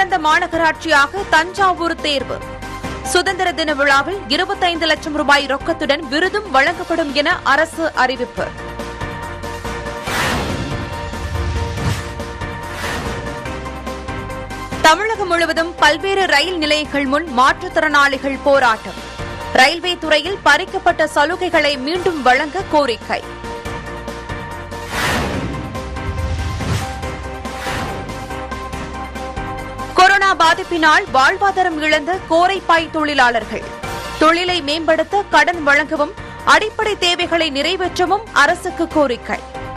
சிறந்த மாநகராட்சியாக தஞ்சாவூர் தேர்வு சுதந்திர தின விழாவில் இருபத்தைந்து லட்சம் ரூபாய் ரொக்கத்துடன் விருதும் வழங்கப்படும் என அரசு அறிவிப்பு தமிழகம் முழுவதும் பல்வேறு ரயில் நிலையங்கள் முன் மாற்றுத்திறனாளிகள் போராட்டம் ரயில்வே துறையில் பறிக்கப்பட்ட சலுகைகளை மீண்டும் வழங்க கோரிக்கை கொரோனா பாதிப்பினால் வாழ்வாதாரம் இழந்த கோரைப்பாய் தொழிலாளர்கள் தொழிலை மேம்படுத்த கடன் வழங்கவும் அடிப்படை தேவைகளை நிறைவேற்றவும் அரசுக்கு கோரிக்கை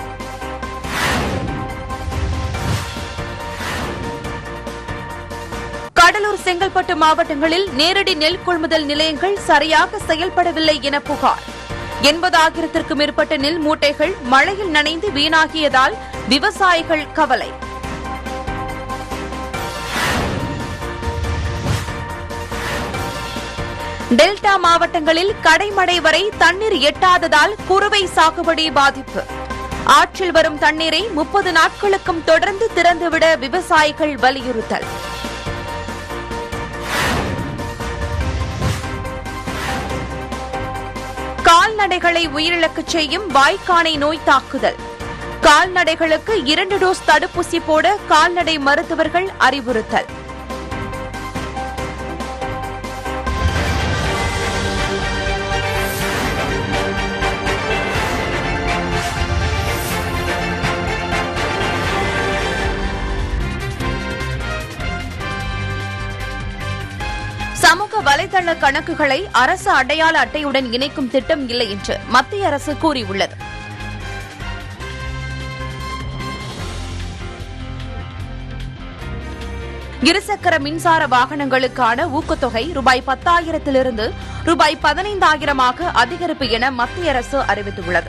கடலூர் செங்கல்பட்டு மாவட்டங்களில் நேரடி நெல் கொள்முதல் நிலையங்கள் சரியாக செயல்படவில்லை என புகார் எண்பதாயிரத்திற்கும் மேற்பட்ட நெல் மூட்டைகள் மழையில் நனைந்து வீணாகியதால் விவசாயிகள் கவலை டெல்டா மாவட்டங்களில் கடைமடை வரை தண்ணீர் எட்டாததால் குறுவை சாகுபடி பாதிப்பு ஆற்றில் வரும் தண்ணீரை முப்பது நாட்களுக்கும் தொடர்ந்து திறந்துவிட விவசாயிகள் வலியுறுத்தல் கால்நடைகளை உயிரிழக்கச் செய்யும் வாய்க்கானை நோய் தாக்குதல் கால்நடைகளுக்கு இரண்டு டோஸ் தடுப்பூசி போட கால்நடை மருத்துவர்கள் அறிவுறுத்தல் சமூக வலைதள கணக்குகளை அரசு அடையாள அட்டையுடன் இணைக்கும் திட்டம் இல்லை என்று மத்திய அரசு கூறியுள்ளது இருசக்கர மின்சார வாகனங்களுக்கான ஊக்கத்தொகை ரூபாய் பத்தாயிரத்திலிருந்து ரூபாய் பதினைந்தாயிரமாக அதிகரிப்பு என மத்திய அரசு அறிவித்துள்ளது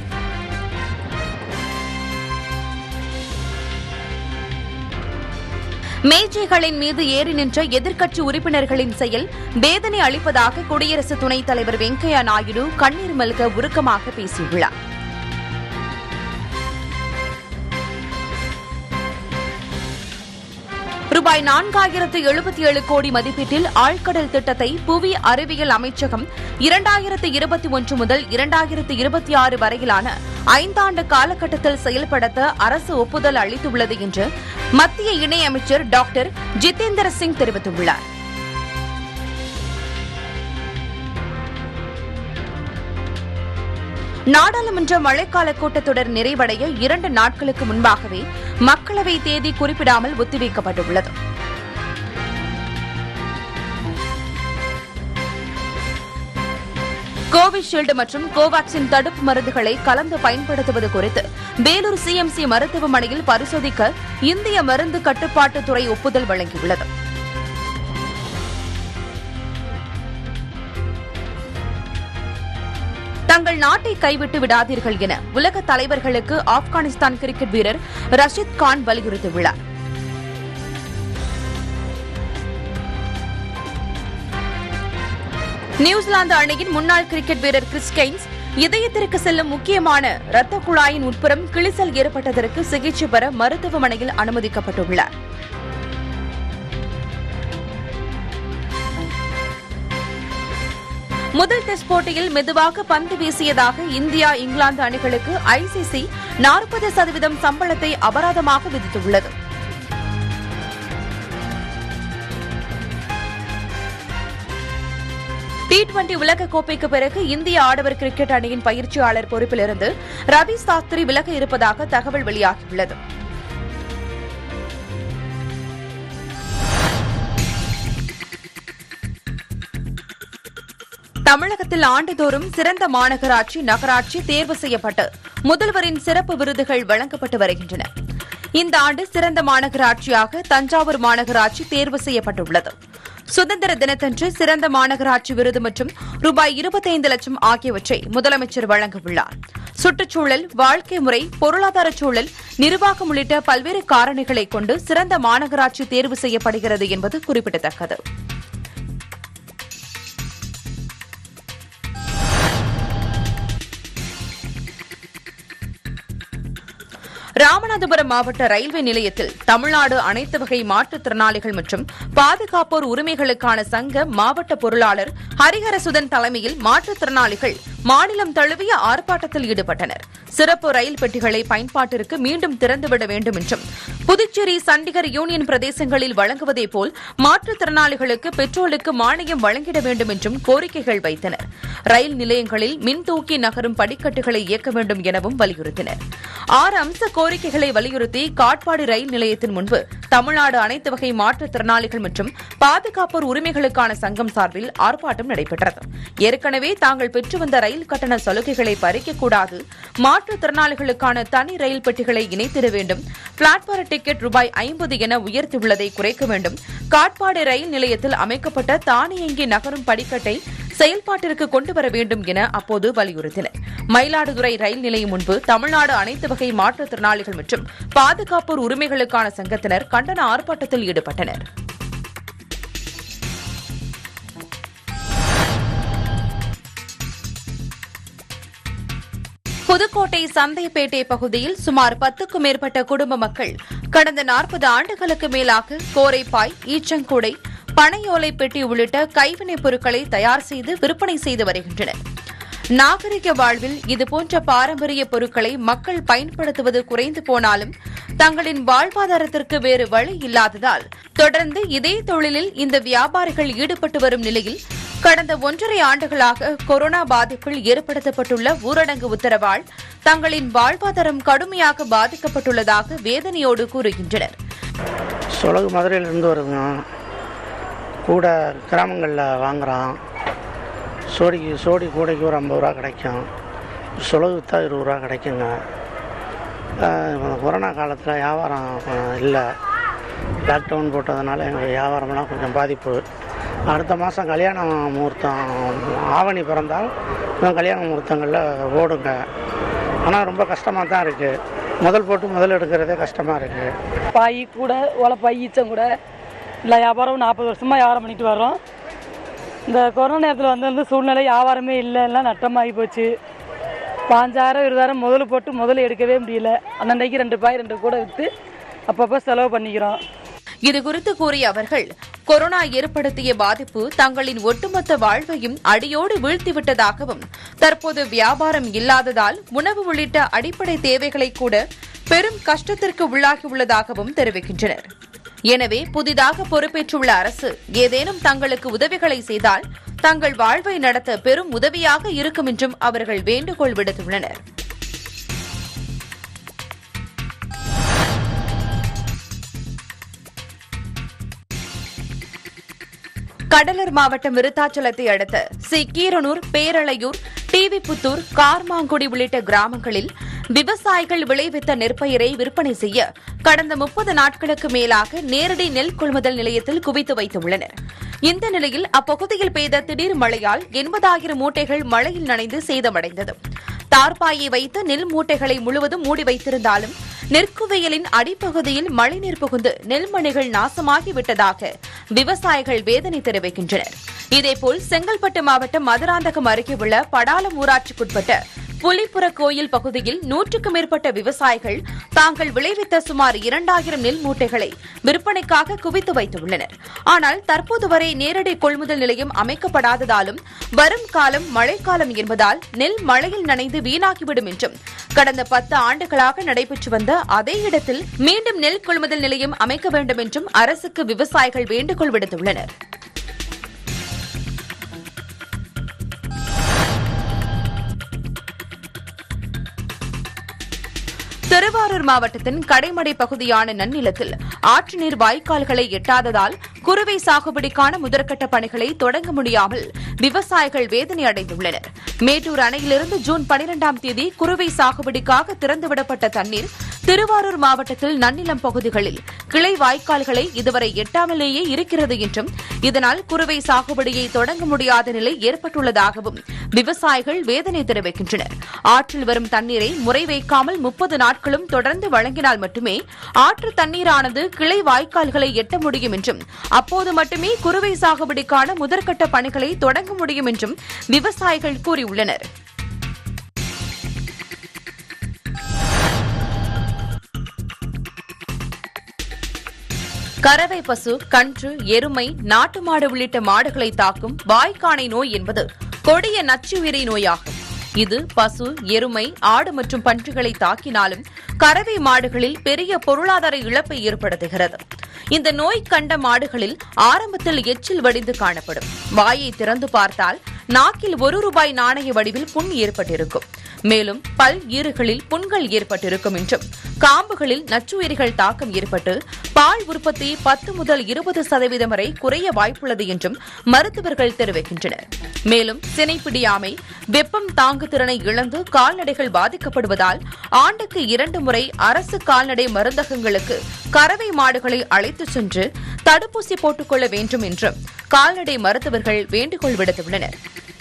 மேஜைகளின் மீது ஏறி நின்ற எதிர்க்கட்சி உறுப்பினர்களின் செயல் வேதனை அளிப்பதாக குடியரசு துணைத் தலைவர் வெங்கையா நாயுடு கண்ணீர் மல்க உருக்கமாக பேசியுள்ளார் ரூபாய் நான்காயிரத்து எழுபத்தி ஏழு கோடி மதிப்பீட்டில் ஆழ்கடல் திட்டத்தை புவி அறிவியல் அமைச்சகம் இரண்டாயிரத்து இருபத்தி ஒன்று முதல் இரண்டாயிரத்து இருபத்தி ஆறு வரையிலான ஐந்தாண்டு காலகட்டத்தில் செயல்படுத்த அரசு ஒப்புதல் அளித்துள்ளது என்று மத்திய இணையமைச்சர் டாக்டர் ஜிதேந்திர சிங் தெரிவித்துள்ளார் நாடாளுமன்ற மழைக்கால கூட்டத்தொடர் நிறைவடைய இரண்டு நாட்களுக்கு முன்பாகவே மக்களவை தேதி குறிப்பிடாமல் ஒத்திவைக்கப்பட்டுள்ளது கோவிஷீல்டு மற்றும் கோவாக்சின் தடுப்பு மருந்துகளை கலந்து பயன்படுத்துவது குறித்து வேலூர் சிஎம்சி மருத்துவமனையில் பரிசோதிக்க இந்திய மருந்து கட்டுப்பாட்டுத்துறை ஒப்புதல் வழங்கியுள்ளது தங்கள் நாட்டை கைவிட்டு விடாதீர்கள் என உலக தலைவர்களுக்கு ஆப்கானிஸ்தான் கிரிக்கெட் வீரர் ரஷித் கான் வலியுறுத்தியுள்ளார் நியூசிலாந்து அணியின் முன்னாள் கிரிக்கெட் வீரர் கிறிஸ் கெய்ன்ஸ் இதயத்திற்கு செல்லும் முக்கியமான இரத்த குழாயின் உட்புறம் கிழிசல் ஏற்பட்டதற்கு சிகிச்சை பெற மருத்துவமனையில் அனுமதிக்கப்பட்டுள்ளார் முதல் டெஸ்ட் போட்டியில் மெதுவாக பந்து வீசியதாக இந்தியா இங்கிலாந்து அணிகளுக்கு ஐசிசி நாற்பது சதவீதம் சம்பளத்தை அபராதமாக விதித்துள்ளது டி டுவெண்டி உலகக்கோப்பைக்கு பிறகு இந்திய ஆடவர் கிரிக்கெட் அணியின் பயிற்சியாளர் பொறுப்பிலிருந்து ரவி சாஸ்திரி விலக இருப்பதாக தகவல் வெளியாகியுள்ளது தமிழகத்தில் ஆண்டுதோறும் சிறந்த மாநகராட்சி நகராட்சி தேர்வு செய்யப்பட்டு முதல்வரின் சிறப்பு விருதுகள் வழங்கப்பட்டு வருகின்றன இந்த ஆண்டு சிறந்த மாநகராட்சியாக தஞ்சாவூர் மாநகராட்சி தேர்வு செய்யப்பட்டுள்ளது சுதந்திர தினத்தன்று சிறந்த மாநகராட்சி விருது மற்றும் ரூபாய் இருபத்தைந்து லட்சம் ஆகியவற்றை முதலமைச்சர் வழங்கவுள்ளார் சுற்றுச்சூழல் வாழ்க்கை முறை பொருளாதார சூழல் நிர்வாகம் உள்ளிட்ட பல்வேறு காரணிகளை கொண்டு சிறந்த மாநகராட்சி தேர்வு செய்யப்படுகிறது என்பது குறிப்பிடத்தக்கது ராமநாதபுரம் மாவட்ட ரயில்வே நிலையத்தில் தமிழ்நாடு அனைத்து வகை மாற்றுத்திறனாளிகள் மற்றும் பாதுகாப்போர் உரிமைகளுக்கான சங்க மாவட்ட பொருளாளர் ஹரிஹரசுதன் தலைமையில் மாற்றுத்திறனாளிகள் மாநிலம் தழுவிய ஆர்ப்பாட்டத்தில் ஈடுபட்டனர் சிறப்பு ரயில் பெட்டிகளை பயன்பாட்டிற்கு மீண்டும் திறந்துவிட வேண்டும் என்றும் புதுச்சேரி சண்டிகர் யூனியன் பிரதேசங்களில் வழங்குவதே போல் மாற்றுத்திறனாளிகளுக்கு பெட்ரோலுக்கு மானியம் வழங்கிட வேண்டும் என்றும் கோரிக்கைகள் வைத்தனர் ரயில் நிலையங்களில் மின்தூக்கி நகரும் படிக்கட்டுகளை இயக்க வேண்டும் எனவும் வலியுறுத்தினர் ஆறு அம்ச கோரிக்கைகளை வலியுறுத்தி காட்பாடி ரயில் நிலையத்தின் முன்பு தமிழ்நாடு அனைத்து வகை மாற்றுத்திறனாளிகள் மற்றும் பாதுகாப்போர் உரிமைகளுக்கான சங்கம் சார்பில் ஆர்ப்பாட்டம் நடைபெற்றது ஏற்கனவே தாங்கள் பெற்று வந்த ரயில் கட்டண சலுகைகளை பறிக்கக்கூடாது மாற்றுத்திறனாளிகளுக்கான தனி ரயில் பெட்டிகளை இணைத்திட வேண்டும் பிளாட்பார டிக்கெட் ரூபாய் ஐம்பது என உயர்த்தியுள்ளதை குறைக்க வேண்டும் காட்பாடி ரயில் நிலையத்தில் அமைக்கப்பட்ட தானியங்கி நகரும் படிக்கட்டை செயல்பாட்டிற்கு கொண்டு வர வேண்டும் என அப்போது வலியுறுத்தினர் மயிலாடுதுறை ரயில் நிலையம் முன்பு தமிழ்நாடு அனைத்து வகை மாற்றுத்திறனாளிகள் மற்றும் பாதுகாப்போர் உரிமைகளுக்கான சங்கத்தினர் கண்டன ஆர்ப்பாட்டத்தில் ஈடுபட்டனர் புதுக்கோட்டை சந்தைப்பேட்டை பகுதியில் சுமார் பத்துக்கும் மேற்பட்ட குடும்ப மக்கள் கடந்த நாற்பது ஆண்டுகளுக்கு மேலாக கோரைப்பாய் ஈச்சங்குடை பனையோலை பெட்டி உள்ளிட்ட கைவினைப் பொருட்களை தயார் செய்து விற்பனை செய்து வருகின்றனர் நாகரிக வாழ்வில் இதுபோன்ற பாரம்பரிய பொருட்களை மக்கள் பயன்படுத்துவது குறைந்து போனாலும் தங்களின் வாழ்வாதாரத்திற்கு வேறு வழி இல்லாததால் தொடர்ந்து இதே தொழிலில் இந்த வியாபாரிகள் ஈடுபட்டு வரும் நிலையில் கடந்த ஒன்றரை ஆண்டுகளாக கொரோனா பாதிப்பில் ஏற்படுத்தப்பட்டுள்ள ஊரடங்கு உத்தரவால் தங்களின் வாழ்வாதாரம் கடுமையாக பாதிக்கப்பட்டுள்ளதாக வேதனையோடு கூறுகின்றனர் சொலகு மதுரையிலேருந்து வருதுங்க கூட கிராமங்களில் வாங்குகிறோம் சோடிக்கு சோடி கூடைக்கு ஒரு ஐம்பது ரூபா கிடைக்கும் சொலகு விற்றா இருபது ரூபா கிடைக்குங்க ஆஹ் இப்ப இந்த கொரோனா காலத்தில் வியாபாரம் அஹ், இல்லை லாக்டவுன் போட்டதுனால எங்கள் வியாபாரம்லாம் கொஞ்சம் பாதிப்பு அடுத்த மாதம் கல்யாண முகூர்த்தம் ஆவணி பிறந்தால் இன்னும் கல்யாண முகூர்த்தங்களில் ஓடுங்க ஆனால் ரொம்ப கஷ்டமாக தான் இருக்குது முதல் போட்டு முதல் எடுக்கிறதே கஷ்டமாக இருக்குது பாய் கூட உழப்பை ஈச்சம் கூட இல்லை வியாபாரம் நாற்பது வருஷமாக வியாபாரம் பண்ணிட்டு வரோம் இந்த கொரோனா நேரத்தில் வந்து வந்து சூழ்நிலை வியாபாரமே இல்லை எல்லாம் நட்டமாகி போச்சு பாஞ்சாயிரம் இருபதாயிரம் முதல் போட்டு முதல்ல எடுக்கவே முடியல அன்னன்னைக்கு ரெண்டு பாய் ரெண்டு கூட விற்று அப்பப்போ செலவு பண்ணிக்கிறோம் இதுகுறித்து கூறிய அவர்கள் கொரோனா ஏற்படுத்திய பாதிப்பு தங்களின் ஒட்டுமொத்த வாழ்வையும் அடியோடு வீழ்த்திவிட்டதாகவும் தற்போது வியாபாரம் இல்லாததால் உணவு உள்ளிட்ட அடிப்படை தேவைகளை கூட பெரும் கஷ்டத்திற்கு உள்ளாகியுள்ளதாகவும் தெரிவிக்கின்றனர் எனவே புதிதாக பொறுப்பேற்றுள்ள அரசு ஏதேனும் தங்களுக்கு உதவிகளை செய்தால் தங்கள் வாழ்வை நடத்த பெரும் உதவியாக இருக்கும் என்றும் அவர்கள் வேண்டுகோள் விடுத்துள்ளனர் கடலூர் மாவட்டம் விருத்தாச்சலத்தை அடுத்த சி கீரனூர் பேரளையூர் டிவிபுத்தூர் கார்மாங்குடி உள்ளிட்ட கிராமங்களில் விவசாயிகள் விளைவித்த நெற்பயிரை விற்பனை செய்ய கடந்த முப்பது நாட்களுக்கு மேலாக நேரடி நெல் கொள்முதல் நிலையத்தில் குவித்து வைத்துள்ளனர் இந்த நிலையில் அப்பகுதியில் பெய்த திடீர் மழையால் எண்பதாயிரம் மூட்டைகள் மழையில் நனைந்து சேதமடைந்தது தார்பாயை வைத்து நெல் மூட்டைகளை முழுவதும் மூடி வைத்திருந்தாலும் நெற்குவியலின் அடிப்பகுதியில் மழைநீர் புகுந்து நெல்மணிகள் நாசமாகி விட்டதாக விவசாயிகள் வேதனை தெரிவிக்கின்றனர் இதேபோல் செங்கல்பட்டு மாவட்டம் மதுராந்தகம் அருகே உள்ள படாலம் ஊராட்சிக்குட்பட்ட புலிப்புற கோயில் பகுதியில் நூற்றுக்கும் மேற்பட்ட விவசாயிகள் தாங்கள் விளைவித்த சுமார் இரண்டாயிரம் நெல் மூட்டைகளை விற்பனைக்காக குவித்து வைத்துள்ளனர் ஆனால் தற்போது வரை நேரடி கொள்முதல் நிலையம் அமைக்கப்படாததாலும் வரும் காலம் மழைக்காலம் என்பதால் நெல் மழையில் நனைந்து வீணாகிவிடும் என்றும் கடந்த பத்து ஆண்டுகளாக நடைபெற்று வந்த அதே இடத்தில் மீண்டும் நெல் கொள்முதல் நிலையம் அமைக்க வேண்டும் என்றும் அரசுக்கு விவசாயிகள் வேண்டுகோள் விடுத்துள்ளனர் திருவாரூர் மாவட்டத்தின் கடைமடை பகுதியான நன்னிலத்தில் ஆற்று நீர் வாய்க்கால்களை எட்டாததால் குறுவை சாகுபடிக்கான முதற்கட்ட பணிகளை தொடங்க முடியாமல் விவசாயிகள் வேதனை அடைந்துள்ளனர் மேட்டூர் அணையிலிருந்து ஜூன் பனிரெண்டாம் தேதி குறுவை சாகுபடிக்காக திறந்துவிடப்பட்ட தண்ணீர் திருவாரூர் மாவட்டத்தில் நன்னிலம் பகுதிகளில் கிளை வாய்க்கால்களை இதுவரை எட்டாமலேயே இருக்கிறது என்றும் இதனால் குறுவை சாகுபடியை தொடங்க முடியாத நிலை ஏற்பட்டுள்ளதாகவும் விவசாயிகள் வேதனை தெரிவிக்கின்றனர் ஆற்றில் வரும் தண்ணீரை முறை வைக்காமல் முப்பது நாட்களும் தொடர்ந்து வழங்கினால் மட்டுமே ஆற்று தண்ணீரானது கிளை வாய்க்கால்களை எட்ட முடியும் என்றும் அப்போது மட்டுமே குறுவை சாகுபடிக்கான முதற்கட்ட பணிகளை தொடங்க முடியும் என்றும் விவசாயிகள் கூறியுள்ளனர் கறவை பசு கன்று எருமை நாட்டு மாடு உள்ளிட்ட மாடுகளை தாக்கும் வாய்க்கானை நோய் என்பது கொடிய நச்சுயிரி நோயாகும் இது பசு எருமை ஆடு மற்றும் பன்றிகளை தாக்கினாலும் கறவை மாடுகளில் பெரிய பொருளாதார இழப்பை ஏற்படுத்துகிறது இந்த நோய் கண்ட மாடுகளில் ஆரம்பத்தில் எச்சில் வடிந்து காணப்படும் வாயை திறந்து பார்த்தால் நாக்கில் ஒரு ரூபாய் நாணய வடிவில் புண் ஏற்பட்டிருக்கும் மேலும் பல் ஈறுகளில் புண்கள் ஏற்பட்டிருக்கும் என்றும் காம்புகளில் நச்சுயிரிகள் தாக்கம் ஏற்பட்டு பால் உற்பத்தி பத்து முதல் இருபது சதவீதம் வரை குறைய வாய்ப்புள்ளது என்றும் மருத்துவர்கள் தெரிவிக்கின்றனர் மேலும் சினைப்பிடியாமை வெப்பம் தாங்கு திறனை இழந்து கால்நடைகள் பாதிக்கப்படுவதால் ஆண்டுக்கு இரண்டு முறை அரசு கால்நடை மருந்தகங்களுக்கு கறவை மாடுகளை அழைத்துச் சென்று தடுப்பூசி போட்டுக்கொள்ள வேண்டும் என்றும் கால்நடை மருத்துவர்கள் வேண்டுகோள் விடுத்துள்ளனர்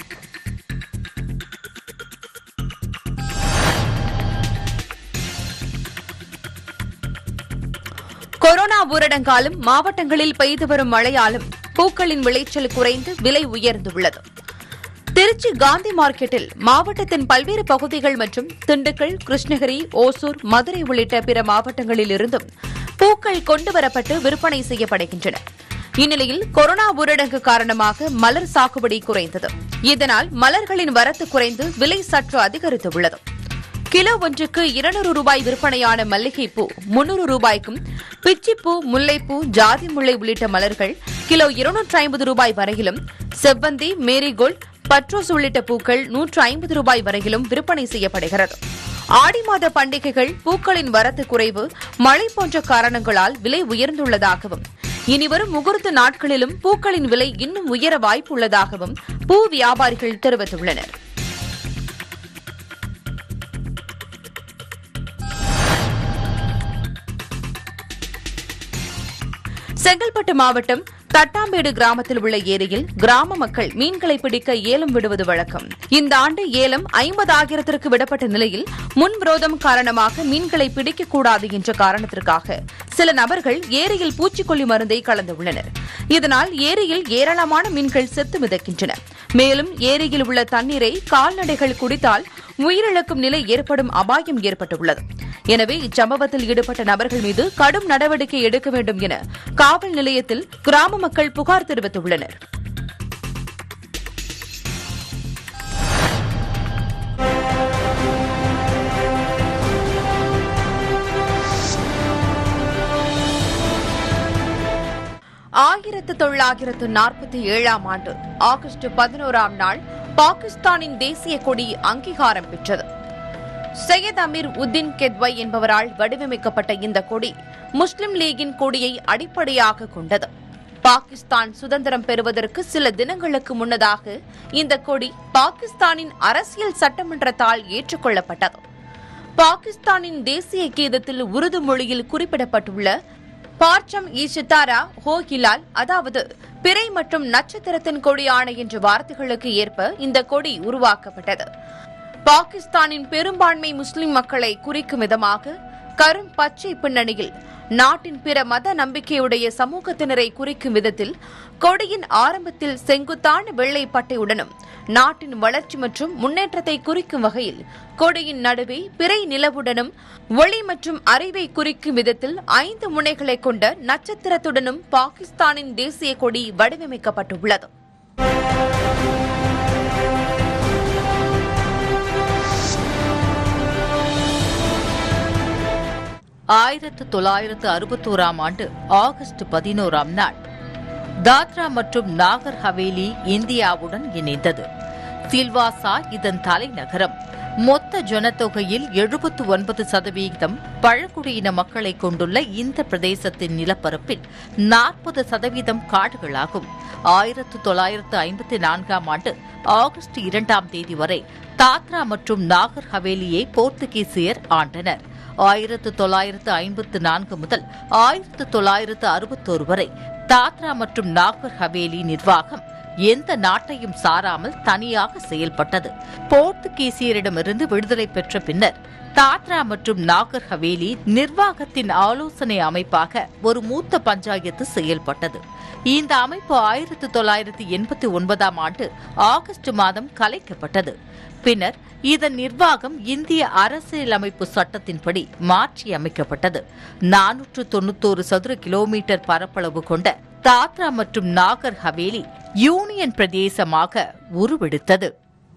கொரோனா ஊரடங்காலும் மாவட்டங்களில் பெய்து வரும் மழையாலும் பூக்களின் விளைச்சல் குறைந்து விலை உயர்ந்துள்ளது திருச்சி காந்தி மார்க்கெட்டில் மாவட்டத்தின் பல்வேறு பகுதிகள் மற்றும் திண்டுக்கல் கிருஷ்ணகிரி ஓசூர் மதுரை உள்ளிட்ட பிற மாவட்டங்களில் இருந்தும் பூக்கள் கொண்டுவரப்பட்டு விற்பனை செய்யப்படுகின்றன இந்நிலையில் கொரோனா ஊரடங்கு காரணமாக மலர் சாகுபடி குறைந்தது இதனால் மலர்களின் வரத்து குறைந்து விலை சற்று அதிகரித்துள்ளது கிலோ ஒன்றுக்கு இருநூறு ரூபாய் விற்பனையான மல்லிகைப்பூ முன்னூறு ரூபாய்க்கும் பிச்சிப்பூ முல்லைப்பூ ஜாதி முல்லை உள்ளிட்ட மலர்கள் கிலோ இருநூற்று ஐம்பது ரூபாய் வரையிலும் செவ்வந்தி மேரிகோல்ட் பட்ரோஸ் உள்ளிட்ட பூக்கள் நூற்று ஐம்பது ரூபாய் வரையிலும் விற்பனை செய்யப்படுகிறது ஆடி மாத பண்டிகைகள் பூக்களின் வரத்து குறைவு மழை போன்ற காரணங்களால் விலை உயர்ந்துள்ளதாகவும் இனிவரும் முகூர்த்த நாட்களிலும் பூக்களின் விலை இன்னும் உயர வாய்ப்புள்ளதாகவும் பூ வியாபாரிகள் தெரிவித்துள்ளனர் செங்கல்பட்டு மாவட்டம் தட்டாம்பேடு கிராமத்தில் உள்ள ஏரியில் கிராம மக்கள் மீன்களை பிடிக்க ஏலம் விடுவது வழக்கம் இந்த ஆண்டு ஏலம் ஐம்பதாயிரத்திற்கு விடப்பட்ட நிலையில் முன்விரோதம் காரணமாக மீன்களை பிடிக்கக்கூடாது என்ற காரணத்திற்காக சில நபர்கள் ஏரியில் பூச்சிக்கொல்லி மருந்தை கலந்துள்ளனர் இதனால் ஏரியில் ஏராளமான மீன்கள் செத்து மிதக்கின்றன மேலும் ஏரியில் உள்ள தண்ணீரை கால்நடைகள் குடித்தால் உயிரிழக்கும் நிலை ஏற்படும் அபாயம் ஏற்பட்டுள்ளது எனவே இச்சம்பவத்தில் ஈடுபட்ட நபர்கள் மீது கடும் நடவடிக்கை எடுக்க வேண்டும் என காவல் நிலையத்தில் கிராம மக்கள் புகார் தெரிவித்துள்ளனர் ஆயிரத்து தொள்ளாயிரத்து நாற்பத்தி ஏழாம் ஆண்டு ஆகஸ்ட் பதினோராம் நாள் பாகிஸ்தானின் தேசிய கொடி அங்கீகாரம் பெற்றது சையத் அமீர் உத்தின் கெத்வை என்பவரால் வடிவமைக்கப்பட்ட இந்த கொடி முஸ்லிம் லீகின் கொடியை அடிப்படையாக கொண்டது பாகிஸ்தான் சுதந்திரம் பெறுவதற்கு சில தினங்களுக்கு முன்னதாக இந்த கொடி பாகிஸ்தானின் அரசியல் சட்டமன்றத்தால் ஏற்றுக்கொள்ளப்பட்டது பாகிஸ்தானின் தேசிய கீதத்தில் உருது மொழியில் குறிப்பிடப்பட்டுள்ள பார்ச்சம் இ சித்தாரா ஹோ ஹிலால் அதாவது பிறை மற்றும் நட்சத்திரத்தின் கொடியான என்ற வார்த்தைகளுக்கு ஏற்ப இந்த கொடி உருவாக்கப்பட்டது பாகிஸ்தானின் பெரும்பான்மை முஸ்லிம் மக்களை குறிக்கும் விதமாக கரும் பச்சை பின்னணியில் நாட்டின் பிற மத நம்பிக்கையுடைய சமூகத்தினரை குறிக்கும் விதத்தில் கொடியின் ஆரம்பத்தில் செங்குத்தான வெள்ளை பட்டையுடனும் நாட்டின் வளர்ச்சி மற்றும் முன்னேற்றத்தை குறிக்கும் வகையில் கொடியின் நடுவே பிறை நிலவுடனும் ஒளி மற்றும் அறிவை குறிக்கும் விதத்தில் ஐந்து முனைகளை கொண்ட நட்சத்திரத்துடனும் பாகிஸ்தானின் தேசிய கொடி வடிவமைக்கப்பட்டுள்ளது ஆயிரத்து தொள்ளாயிரத்து அறுபத்தோராம் ஆண்டு ஆகஸ்ட் பதினோராம் நாள் தாத்ரா மற்றும் நாகர் ஹவேலி இந்தியாவுடன் இணைந்தது சில்வாசா இதன் தலைநகரம் மொத்த ஜனத்தொகையில் எழுபத்து ஒன்பது சதவீதம் பழங்குடியின மக்களை கொண்டுள்ள இந்த பிரதேசத்தின் நிலப்பரப்பில் நாற்பது சதவீதம் காடுகளாகும் ஆயிரத்து தொள்ளாயிரத்து ஐம்பத்தி நான்காம் ஆண்டு ஆகஸ்ட் இரண்டாம் தேதி வரை தாத்ரா மற்றும் நாகர் ஹவேலியை போர்த்துகீசியர் ஆண்டனர் ஆயிரத்து தொள்ளாயிரத்து ஐம்பத்து நான்கு முதல் ஆயிரத்து தொள்ளாயிரத்து அறுபத்தோரு வரை தாத்ரா மற்றும் நாகர் ஹவேலி நிர்வாகம் எந்த நாட்டையும் சாராமல் தனியாக செயல்பட்டது போர்த்துகீசியரிடமிருந்து விடுதலை பெற்ற பின்னர் தாத்ரா மற்றும் நாகர் ஹவேலி நிர்வாகத்தின் ஆலோசனை அமைப்பாக ஒரு மூத்த பஞ்சாயத்து செயல்பட்டது இந்த அமைப்பு ஆயிரத்தி தொள்ளாயிரத்தி எண்பத்தி ஒன்பதாம் ஆண்டு ஆகஸ்ட் மாதம் கலைக்கப்பட்டது பின்னர் இதன் நிர்வாகம் இந்திய அரசியலமைப்பு சட்டத்தின்படி மாற்றி அமைக்கப்பட்டது நானூற்று தொண்ணூத்தோரு சதுர கிலோமீட்டர் பரப்பளவு கொண்ட தாத்ரா மற்றும் நாகர் ஹவேலி யூனியன் பிரதேசமாக உருவெடுத்தது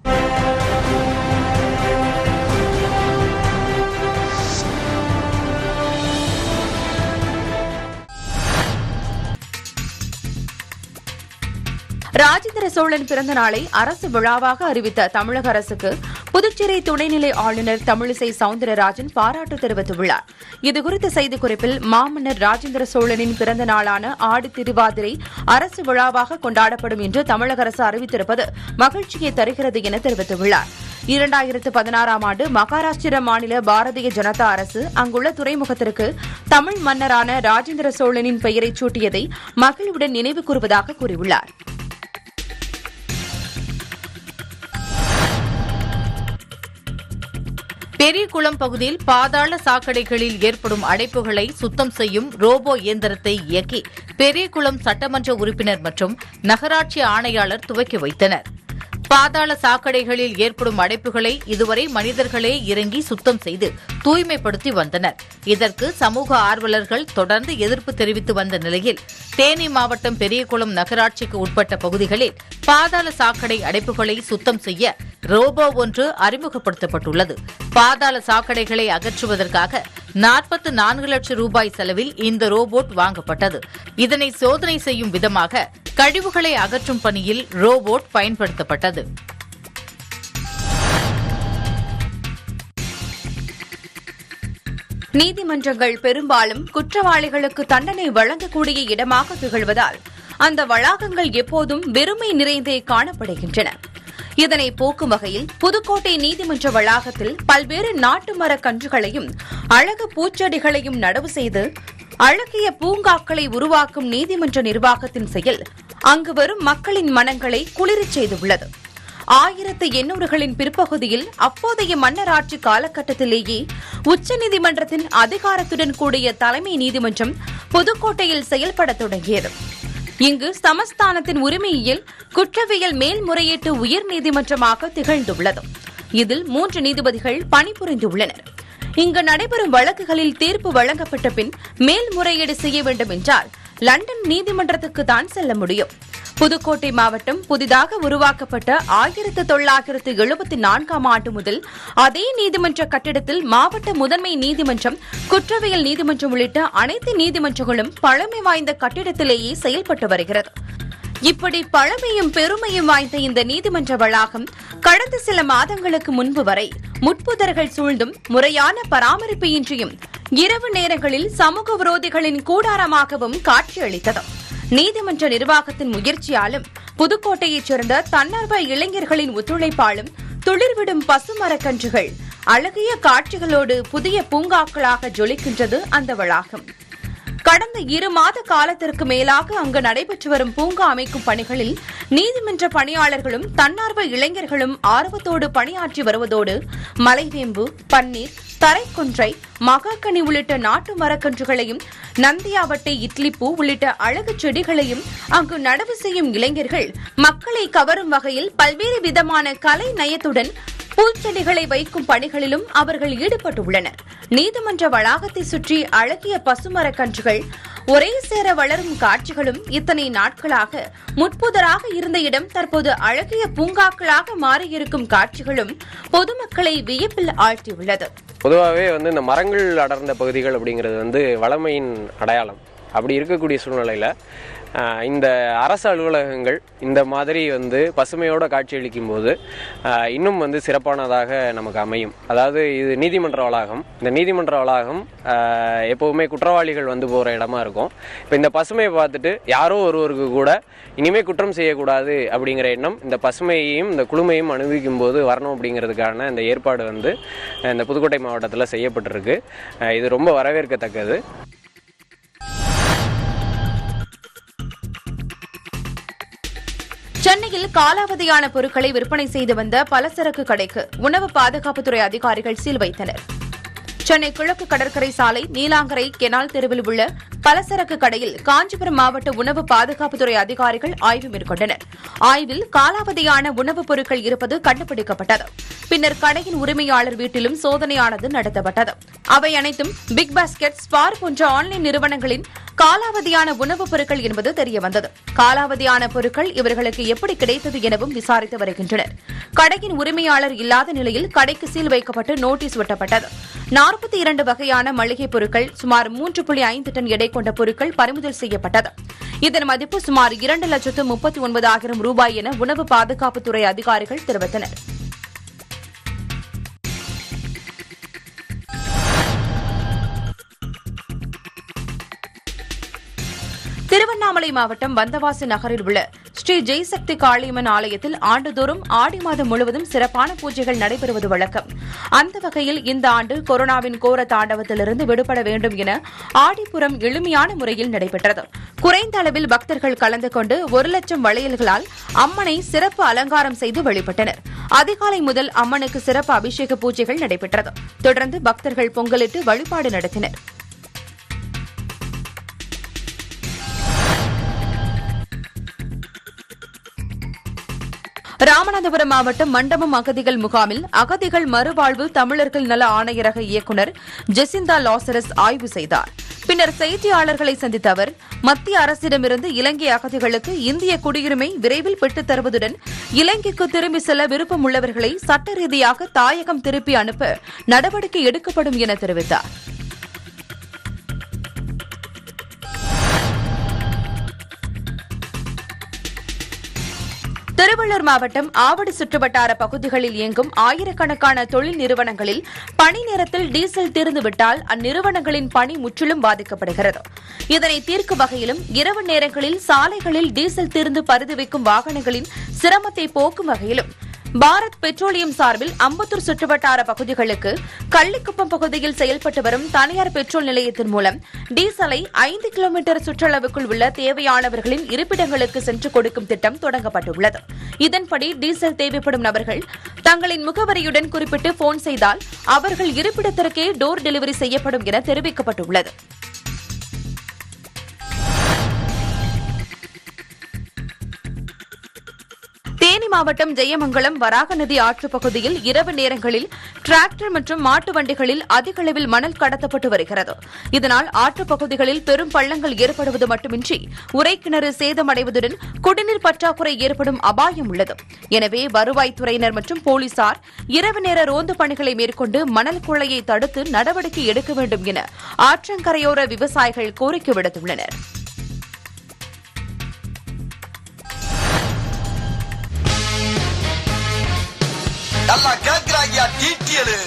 ராஜேந்திர சோழன் பிறந்த நாளை அரசு விழாவாக அறிவித்த தமிழக அரசுக்கு புதுச்சேரி துணைநிலை ஆளுநர் தமிழிசை சவுந்தரராஜன் பாராட்டு தெரிவித்துள்ளார் இதுகுறித்த செய்திக்குறிப்பில் மாமன்னர் ராஜேந்திர சோழனின் பிறந்த நாளான ஆடி திருவாதிரை அரசு விழாவாக கொண்டாடப்படும் என்று தமிழக அரசு அறிவித்திருப்பது மகிழ்ச்சியை தருகிறது என தெரிவித்துள்ளார் இரண்டாயிரத்து பதினாறாம் ஆண்டு மகாராஷ்டிர மாநில பாரதிய ஜனதா அரசு அங்குள்ள துறைமுகத்திற்கு தமிழ் மன்னரான ராஜேந்திர சோழனின் பெயரைச் சூட்டியதை மகிழ்வுடன் நினைவு கூறுவதாக கூறியுள்ளார் பெரியகுளம் பகுதியில் பாதாள சாக்கடைகளில் ஏற்படும் அடைப்புகளை சுத்தம் செய்யும் ரோபோ இயந்திரத்தை இயக்கி பெரியகுளம் சட்டமன்ற உறுப்பினர் மற்றும் நகராட்சி ஆணையாளர் துவக்கி வைத்தனர் பாதாள சாக்கடைகளில் ஏற்படும் அடைப்புகளை இதுவரை மனிதர்களே இறங்கி சுத்தம் செய்து தூய்மைப்படுத்தி வந்தனர் இதற்கு சமூக ஆர்வலர்கள் தொடர்ந்து எதிர்ப்பு தெரிவித்து வந்த நிலையில் தேனி மாவட்டம் பெரியகுளம் நகராட்சிக்கு உட்பட்ட பகுதிகளில் பாதாள சாக்கடை அடைப்புகளை சுத்தம் செய்ய ரோபோ ஒன்று அறிமுகப்படுத்தப்பட்டுள்ளது பாதாள சாக்கடைகளை அகற்றுவதற்காக நாற்பத்து நான்கு லட்சம் ரூபாய் செலவில் இந்த ரோபோட் வாங்கப்பட்டது இதனை சோதனை செய்யும் விதமாக கழிவுகளை அகற்றும் பணியில் ரோபோட் பயன்படுத்தப்பட்டது நீதிமன்றங்கள் பெரும்பாலும் குற்றவாளிகளுக்கு தண்டனை வழங்கக்கூடிய இடமாக திகழ்வதால் அந்த வளாகங்கள் எப்போதும் வெறுமை நிறைந்தே காணப்படுகின்றன இதனை போக்கும் வகையில் புதுக்கோட்டை நீதிமன்ற வளாகத்தில் பல்வேறு நாட்டு மரக் கன்றுகளையும் அழகு பூச்செடிகளையும் நடவு செய்து அழகிய பூங்காக்களை உருவாக்கும் நீதிமன்ற நிர்வாகத்தின் செயல் அங்கு வரும் மக்களின் மனங்களை குளிரச் செய்துள்ளது ஆயிரத்து எண்ணூறுகளின் பிற்பகுதியில் அப்போதைய மன்னராட்சி காலகட்டத்திலேயே உச்சநீதிமன்றத்தின் அதிகாரத்துடன் கூடிய தலைமை நீதிமன்றம் புதுக்கோட்டையில் செயல்படத் தொடங்கியது இங்கு சமஸ்தானத்தின் உரிமையியல் குற்றவியல் மேல்முறையீட்டு உயர் நீதிமன்றமாக திகழ்ந்துள்ளது இதில் மூன்று நீதிபதிகள் பணிபுரிந்துள்ளனர் இங்கு நடைபெறும் வழக்குகளில் தீர்ப்பு வழங்கப்பட்ட பின் மேல்முறையீடு செய்ய வேண்டும் என்றால் லண்டன் நீதிமன்றத்துக்கு தான் செல்ல முடியும் புதுக்கோட்டை மாவட்டம் புதிதாக உருவாக்கப்பட்ட ஆயிரத்து தொள்ளாயிரத்து எழுபத்தி நான்காம் ஆண்டு முதல் அதே நீதிமன்ற கட்டிடத்தில் மாவட்ட முதன்மை நீதிமன்றம் குற்றவியல் நீதிமன்றம் உள்ளிட்ட அனைத்து நீதிமன்றங்களும் பழமை வாய்ந்த கட்டிடத்திலேயே செயல்பட்டு வருகிறது இப்படி பழமையும் பெருமையும் வாய்ந்த இந்த நீதிமன்ற வளாகம் கடந்த சில மாதங்களுக்கு முன்பு வரை முட்புதர்கள் சூழ்ந்தும் முறையான பராமரிப்பு இன்றியும் இரவு நேரங்களில் சமூக விரோதிகளின் கூடாரமாகவும் காட்சியளித்தது நீதிமன்ற நிர்வாகத்தின் முயற்சியாலும் புதுக்கோட்டையைச் சேர்ந்த தன்னார்வ இளைஞர்களின் ஒத்துழைப்பாலும் துளிர்விடும் பசுமரக்கன்றுகள் அழகிய காட்சிகளோடு புதிய பூங்காக்களாக ஜொலிக்கின்றது அந்த வளாகம் கடந்த இரு மாத காலத்திற்கு மேலாக அங்கு நடைபெற்று வரும் பூங்கா அமைக்கும் பணிகளில் நீதிமன்ற பணியாளர்களும் தன்னார்வ இளைஞர்களும் ஆர்வத்தோடு பணியாற்றி வருவதோடு மலைவேம்பு பன்னீர் தரைக்கொன்றை மகாக்கனி உள்ளிட்ட நாட்டு மரக்கன்றுகளையும் நந்தியாவட்டை இட்லிப்பூ உள்ளிட்ட அழகு செடிகளையும் அங்கு நடவு செய்யும் இளைஞர்கள் மக்களை கவரும் வகையில் பல்வேறு விதமான கலை நயத்துடன் பூச்செடிகளை வைக்கும் பணிகளிலும் அவர்கள் ஈடுபட்டுள்ளனர் நீதிமன்ற வளாகத்தை சுற்றி அழகிய பசுமரக் கன்றுகள் ஒரே சேர வளரும் காட்சிகளும் இத்தனை நாட்களாக முட்புதராக இருந்த இடம் தற்போது அழகிய பூங்காக்களாக மாறியிருக்கும் காட்சிகளும் பொதுமக்களை வியப்பில் ஆழ்த்தியுள்ளது பொதுவாகவே வந்து இந்த மரங்கள் அடர்ந்த பகுதிகள் அப்படிங்கிறது வந்து வளமையின் அடையாளம் அப்படி இருக்கக்கூடிய சூழ்நிலையில் ஆஹ், இந்த அரசு அலுவலகங்கள் இந்த மாதிரி வந்து பசுமையோட காட்சியளிக்கும் போது ஆஹ், இன்னும் வந்து சிறப்பானதாக நமக்கு அமையும் அதாவது இது நீதிமன்ற வளாகம் இந்த நீதிமன்ற வளாகம் ஆஹ், எப்போவுமே குற்றவாளிகள் வந்து போகிற இடமா இருக்கும் இப்போ இந்த பசுமையை பார்த்துட்டு யாரோ ஒருவருக்கு கூட இனிமே குற்றம் செய்யக்கூடாது அப்படிங்கிற எண்ணம் இந்த பசுமையையும் இந்த குளுமையும் அனுபவிக்கும் போது வரணும் அப்படிங்கிறதுக்கான இந்த ஏற்பாடு வந்து அஹ், இந்த புதுக்கோட்டை மாவட்டத்தில் செய்யப்பட்டிருக்கு அஹ், இது ரொம்ப வரவேற்கத்தக்கது சென்னையில் காலாவதியான பொருட்களை விற்பனை செய்து வந்த பலசரக்கு கடைக்கு உணவு பாதுகாப்புத்துறை அதிகாரிகள் சீல் வைத்தனர் சென்னை கிழக்கு கடற்கரை சாலை நீலாங்கரை கெனால் தெருவில் உள்ள பலசரக்கு கடையில் காஞ்சிபுரம் மாவட்ட உணவு பாதுகாப்புத்துறை அதிகாரிகள் ஆய்வு மேற்கொண்டனர் ஆய்வில் காலாவதியான உணவுப் பொருட்கள் இருப்பது கண்டுபிடிக்கப்பட்டது பின்னர் கடையின் உரிமையாளர் வீட்டிலும் சோதனையானது நடத்தப்பட்டது அவை அனைத்தும் பிக் பாஸ்கெட் ஸ்பார் போன்ற ஆன்லைன் நிறுவனங்களின் காலாவதியான உணவுப் பொருட்கள் என்பது தெரியவந்தது காலாவதியான பொருட்கள் இவர்களுக்கு எப்படி கிடைத்தது எனவும் விசாரித்து வருகின்றனர் கடையின் உரிமையாளர் இல்லாத நிலையில் கடைக்கு சீல் வைக்கப்பட்டு நோட்டீஸ் ஒட்டப்பட்டது நாற்பத்தி இரண்டு வகையான மளிகைப் பொருட்கள் சுமார் மூன்று புள்ளி ஐந்து டன் எடை கொண்ட பொருட்கள் பறிமுதல் செய்யப்பட்டது இதன் மதிப்பு சுமார் இரண்டு லட்சத்து முப்பத்தி ஒன்பதாயிரம் ரூபாய் என உணவு பாதுகாப்புத்துறை அதிகாரிகள் தெரிவித்தனா் திருவண்ணாமலை மாவட்டம் வந்தவாசி நகரில் உள்ள ஸ்ரீ ஜெய்சக்தி காளியம்மன் ஆலயத்தில் ஆண்டுதோறும் ஆடி மாதம் முழுவதும் சிறப்பான பூஜைகள் நடைபெறுவது வழக்கம் அந்த வகையில் இந்த ஆண்டு கொரோனாவின் கோர தாண்டவத்திலிருந்து விடுபட வேண்டும் என ஆடிப்புறம் எளிமையான முறையில் நடைபெற்றது குறைந்த அளவில் பக்தர்கள் கலந்து கொண்டு ஒரு லட்சம் வளையல்களால் அம்மனை சிறப்பு அலங்காரம் செய்து வழிபட்டனர் அதிகாலை முதல் அம்மனுக்கு சிறப்பு அபிஷேக பூஜைகள் நடைபெற்றது தொடர்ந்து பக்தர்கள் பொங்கலிட்டு வழிபாடு நடத்தினர் ராமநாதபுரம் மாவட்டம் மண்டபம் அகதிகள் முகாமில் அகதிகள் மறுவாழ்வு தமிழர்கள் நல ஆணையரக இயக்குநர் ஜெசிந்தா லாசரஸ் ஆய்வு செய்தார் பின்னர் செய்தியாளர்களை சந்தித்த அவர் மத்திய அரசிடமிருந்து இலங்கை அகதிகளுக்கு இந்திய குடியுரிமை விரைவில் பெற்றுத் தருவதுடன் இலங்கைக்கு திரும்பி செல்ல விருப்பம் உள்ளவர்களை சட்ட ரீதியாக தாயகம் திருப்பி அனுப்ப நடவடிக்கை எடுக்கப்படும் என தெரிவித்தார் திருவள்ளூர் மாவட்டம் ஆவடி சுற்றுவட்டார பகுதிகளில் இயங்கும் ஆயிரக்கணக்கான தொழில் நிறுவனங்களில் பணி நேரத்தில் டீசல் தீர்ந்துவிட்டால் அந்நிறுவனங்களின் பணி முற்றிலும் பாதிக்கப்படுகிறது இதனை தீர்க்கும் வகையிலும் இரவு நேரங்களில் சாலைகளில் டீசல் தீர்ந்து பரிது வைக்கும் வாகனங்களின் சிரமத்தை போக்கும் வகையிலும் பாரத் பெட்ரோலியம் சார்பில் அம்பத்தூர் சுற்றுவட்டார பகுதிகளுக்கு கள்ளிக்குப்பம் பகுதியில் செயல்பட்டு வரும் தனியார் பெட்ரோல் நிலையத்தின் மூலம் டீசலை ஐந்து கிலோமீட்டர் சுற்றளவுக்குள் உள்ள தேவையானவர்களின் இருப்பிடங்களுக்கு சென்று கொடுக்கும் திட்டம் தொடங்கப்பட்டுள்ளது இதன்படி டீசல் தேவைப்படும் நபர்கள் தங்களின் முகவரியுடன் குறிப்பிட்டு போன் செய்தால் அவர்கள் இருப்பிடத்திற்கே டோர் டெலிவரி செய்யப்படும் என தெரிவிக்கப்பட்டுள்ளது தேனி மாவட்டம் ஜெயமங்கலம் வராகநதி ஆற்றுப் பகுதியில் இரவு நேரங்களில் டிராக்டர் மற்றும் மாட்டு வண்டிகளில் அதிக அளவில் மணல் கடத்தப்பட்டு வருகிறது இதனால் ஆற்றுப் பகுதிகளில் பெரும் பள்ளங்கள் ஏற்படுவது மட்டுமின்றி உரைக்கிணறு சேதமடைவதுடன் குடிநீர் பற்றாக்குறை ஏற்படும் அபாயம் உள்ளது எனவே வருவாய்த்துறையினர் மற்றும் போலீசார் இரவு நேர ரோந்து பணிகளை மேற்கொண்டு மணல் கொள்ளையை தடுத்து நடவடிக்கை எடுக்க வேண்டும் என ஆற்றங்கரையோர விவசாயிகள் கோரிக்கை விடுத்துள்ளனா் நல்லா கேக்குறாங்கயா டீட்டியலு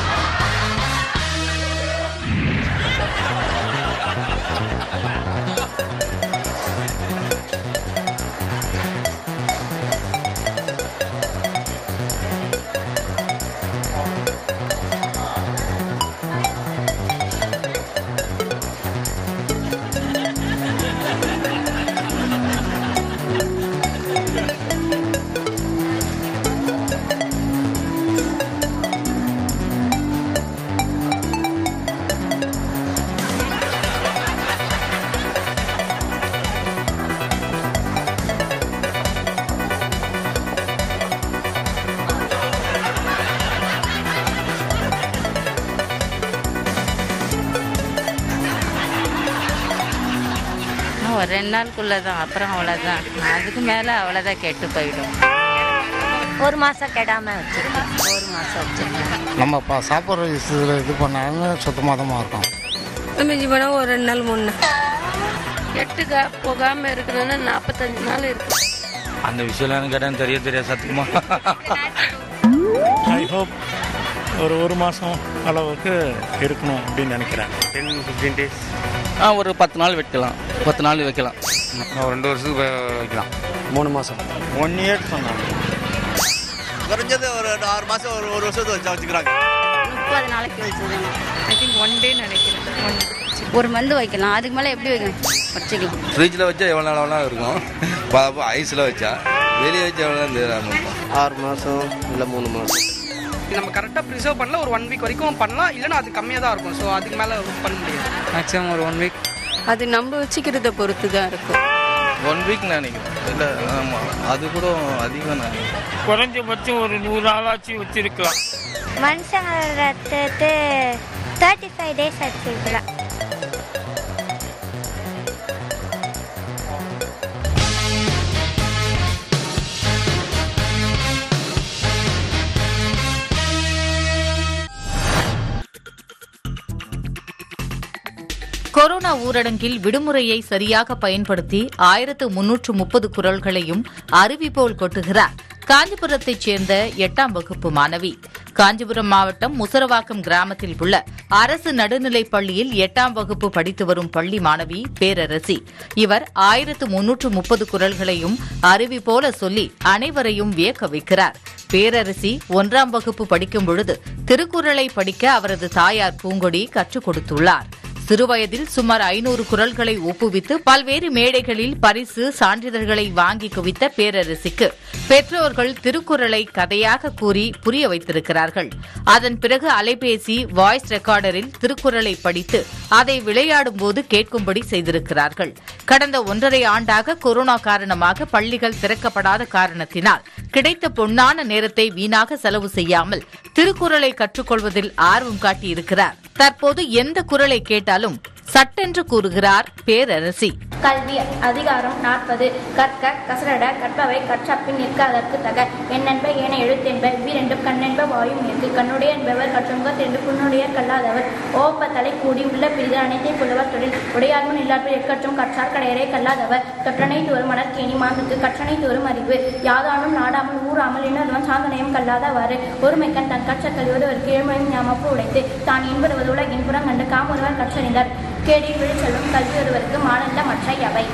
இன்னும் ஒரு ரெண்டு நாளுக்குள்ளே தான் அப்புறம் அவ்வளோதான் அதுக்கு மேலே அவ்வளோதான் கெட்டு போயிடும் ஒரு மாதம் கெடாமல் வச்சுருக்கேன் ஒரு மாதம் வச்சுருக்கேன் நம்ம இப்போ சாப்பிட்ற விஷயத்தில் இது பண்ணாலும் சுத்தமாக தான் இருக்கும் மிஞ்சி போனால் ஒரு ரெண்டு நாள் மூணு நாள் கெட்டுக்கா போகாமல் இருக்கணும்னா நாற்பத்தஞ்சு நாள் இருக்கு அந்த விஷயம்லாம் கேட்டால் தெரிய தெரியாது சத்தியமா ஐ ஹோப் ஒரு ஒரு மாதம் அளவுக்கு இருக்கணும் அப்படின்னு நினைக்கிறேன் டென் ஃபிஃப்டீன் டேஸ் ஆ ஒரு பத்து நாள் வைக்கலாம் பத்து நாள் வைக்கலாம் ஒரு ரெண்டு வருஷத்துக்கு வைக்கலாம் மூணு மாதம் ஒன் இயர் சொன்னாங்க குறைஞ்சது ஒரு ஆறு மாசம் ஒரு ஒரு வருஷத்துக்கு வச்சா வச்சுக்கிறாங்க முப்பது நாளைக்கு வச்சுருக்கேன் ஐ திங்க் ஒன் டே நினைக்கிறேன் ஒரு மந்து வைக்கலாம் அதுக்கு மேலே எப்படி வைக்கணும் வச்சுக்கலாம் ஃப்ரிட்ஜில் வச்சா எவ்வளோ நாள் வேணாலும் இருக்கும் ஐஸில் வச்சா வெளியே வச்சு அவ்வளோதான் தெரியாமல் ஆறு மாதம் இல்லை மூணு மாதம் நம்ம கரெக்டாக ப்ரிசர்வ் பண்ணல ஒரு ஒன் வீக் வரைக்கும் பண்ணலாம் இல்லைன்னா அது கம்மியாக தான் இருக்கும் ஸோ அதுக்கு மேலே பண்ண முடியாது மேக்ஸிமம் ஒரு ஒன் வீக் அது நம்ம வச்சுக்கிறத பொறுத்து தான் இருக்கும் ஒன் வீக் நினைக்கிறேன் இல்லை ஆமாம் அது கூட அதிகம் நான் குறைஞ்சபட்சம் ஒரு நூறு ஆளாச்சும் வச்சிருக்கலாம் மனுஷங்களோட ரத்தத்தை தேர்ட்டி ஃபைவ் டேஸ் எடுத்துக்கலாம் கொரோனா ஊரடங்கில் விடுமுறையை சரியாக பயன்படுத்தி ஆயிரத்து முன்னூற்று முப்பது குரல்களையும் அறிவிப்போல் கொட்டுகிறார் காஞ்சிபுரத்தைச் சேர்ந்த எட்டாம் வகுப்பு மாணவி காஞ்சிபுரம் மாவட்டம் முசரவாக்கம் கிராமத்தில் உள்ள அரசு நடுநிலைப் பள்ளியில் எட்டாம் வகுப்பு படித்து வரும் பள்ளி மாணவி பேரரசி இவர் ஆயிரத்து முன்னூற்று முப்பது குரல்களையும் அறிவி போல சொல்லி அனைவரையும் வியக்க வைக்கிறார் பேரரசி ஒன்றாம் வகுப்பு படிக்கும் பொழுது திருக்குறளை படிக்க அவரது தாயார் பூங்கொடி கற்றுக் கொடுத்துள்ளார் சிறுவயதில் சுமார் ஐநூறு குரல்களை ஒப்புவித்து பல்வேறு மேடைகளில் பரிசு சான்றிதழ்களை வாங்கி குவித்த பேரரசிக்கு பெற்றோர்கள் திருக்குறளை கதையாக கூறி புரிய வைத்திருக்கிறார்கள் அதன் பிறகு அலைபேசி வாய்ஸ் ரெக்கார்டரில் திருக்குறளை படித்து அதை விளையாடும் போது கேட்கும்படி செய்திருக்கிறார்கள் கடந்த ஒன்றரை ஆண்டாக கொரோனா காரணமாக பள்ளிகள் திறக்கப்படாத காரணத்தினால் கிடைத்த பொன்னான நேரத்தை வீணாக செலவு செய்யாமல் திருக்குறளை கற்றுக்கொள்வதில் ஆர்வம் காட்டியிருக்கிறார் தற்போது எந்த குரலை கேட்டாலும் சட்டென்று கூறுகிறார் பேரரசி கல்வி அதிகாரம் நாற்பது கற்க கசரட கற்பவை கற்றப்பின் நிற்க அதற்கு தக எண்ணென்ப ஏன எழுத்தென்ப இவ்விரண்டும் கண்ணென்ப வாயும் நிற்கு கண்ணுடைய என்பவர் கற்றுங்க தெரிந்து புண்ணுடைய கல்லாதவர் ஓப்ப தலை கூடி உள்ள பிரிது அனைத்தை புலவர் தொழில் உடையார்முன் இல்லாத எக்கற்றும் கற்றார் கடையரை கல்லாதவர் தொற்றனை தோறும் மணற்கேணி மாந்தத்து கற்றனை தோறும் அறிவு யாதானும் நாடாமல் ஊறாமல் இன்னொருவன் சாந்தனையும் கல்லாதவாறு ஒருமைக்கண் தன் கற்ற கல்வியோடுவருக்கு ஏழ்மையும் ஞாமப்பு உடைத்து தான் இன்புறுவது உலகின் புறம் கண்டு காமொருவர் கற்றறிந்தார் கேடில் விழிச்செல்லும் கல்வி ஒருவருக்கு மானல்ல மற்ற எவை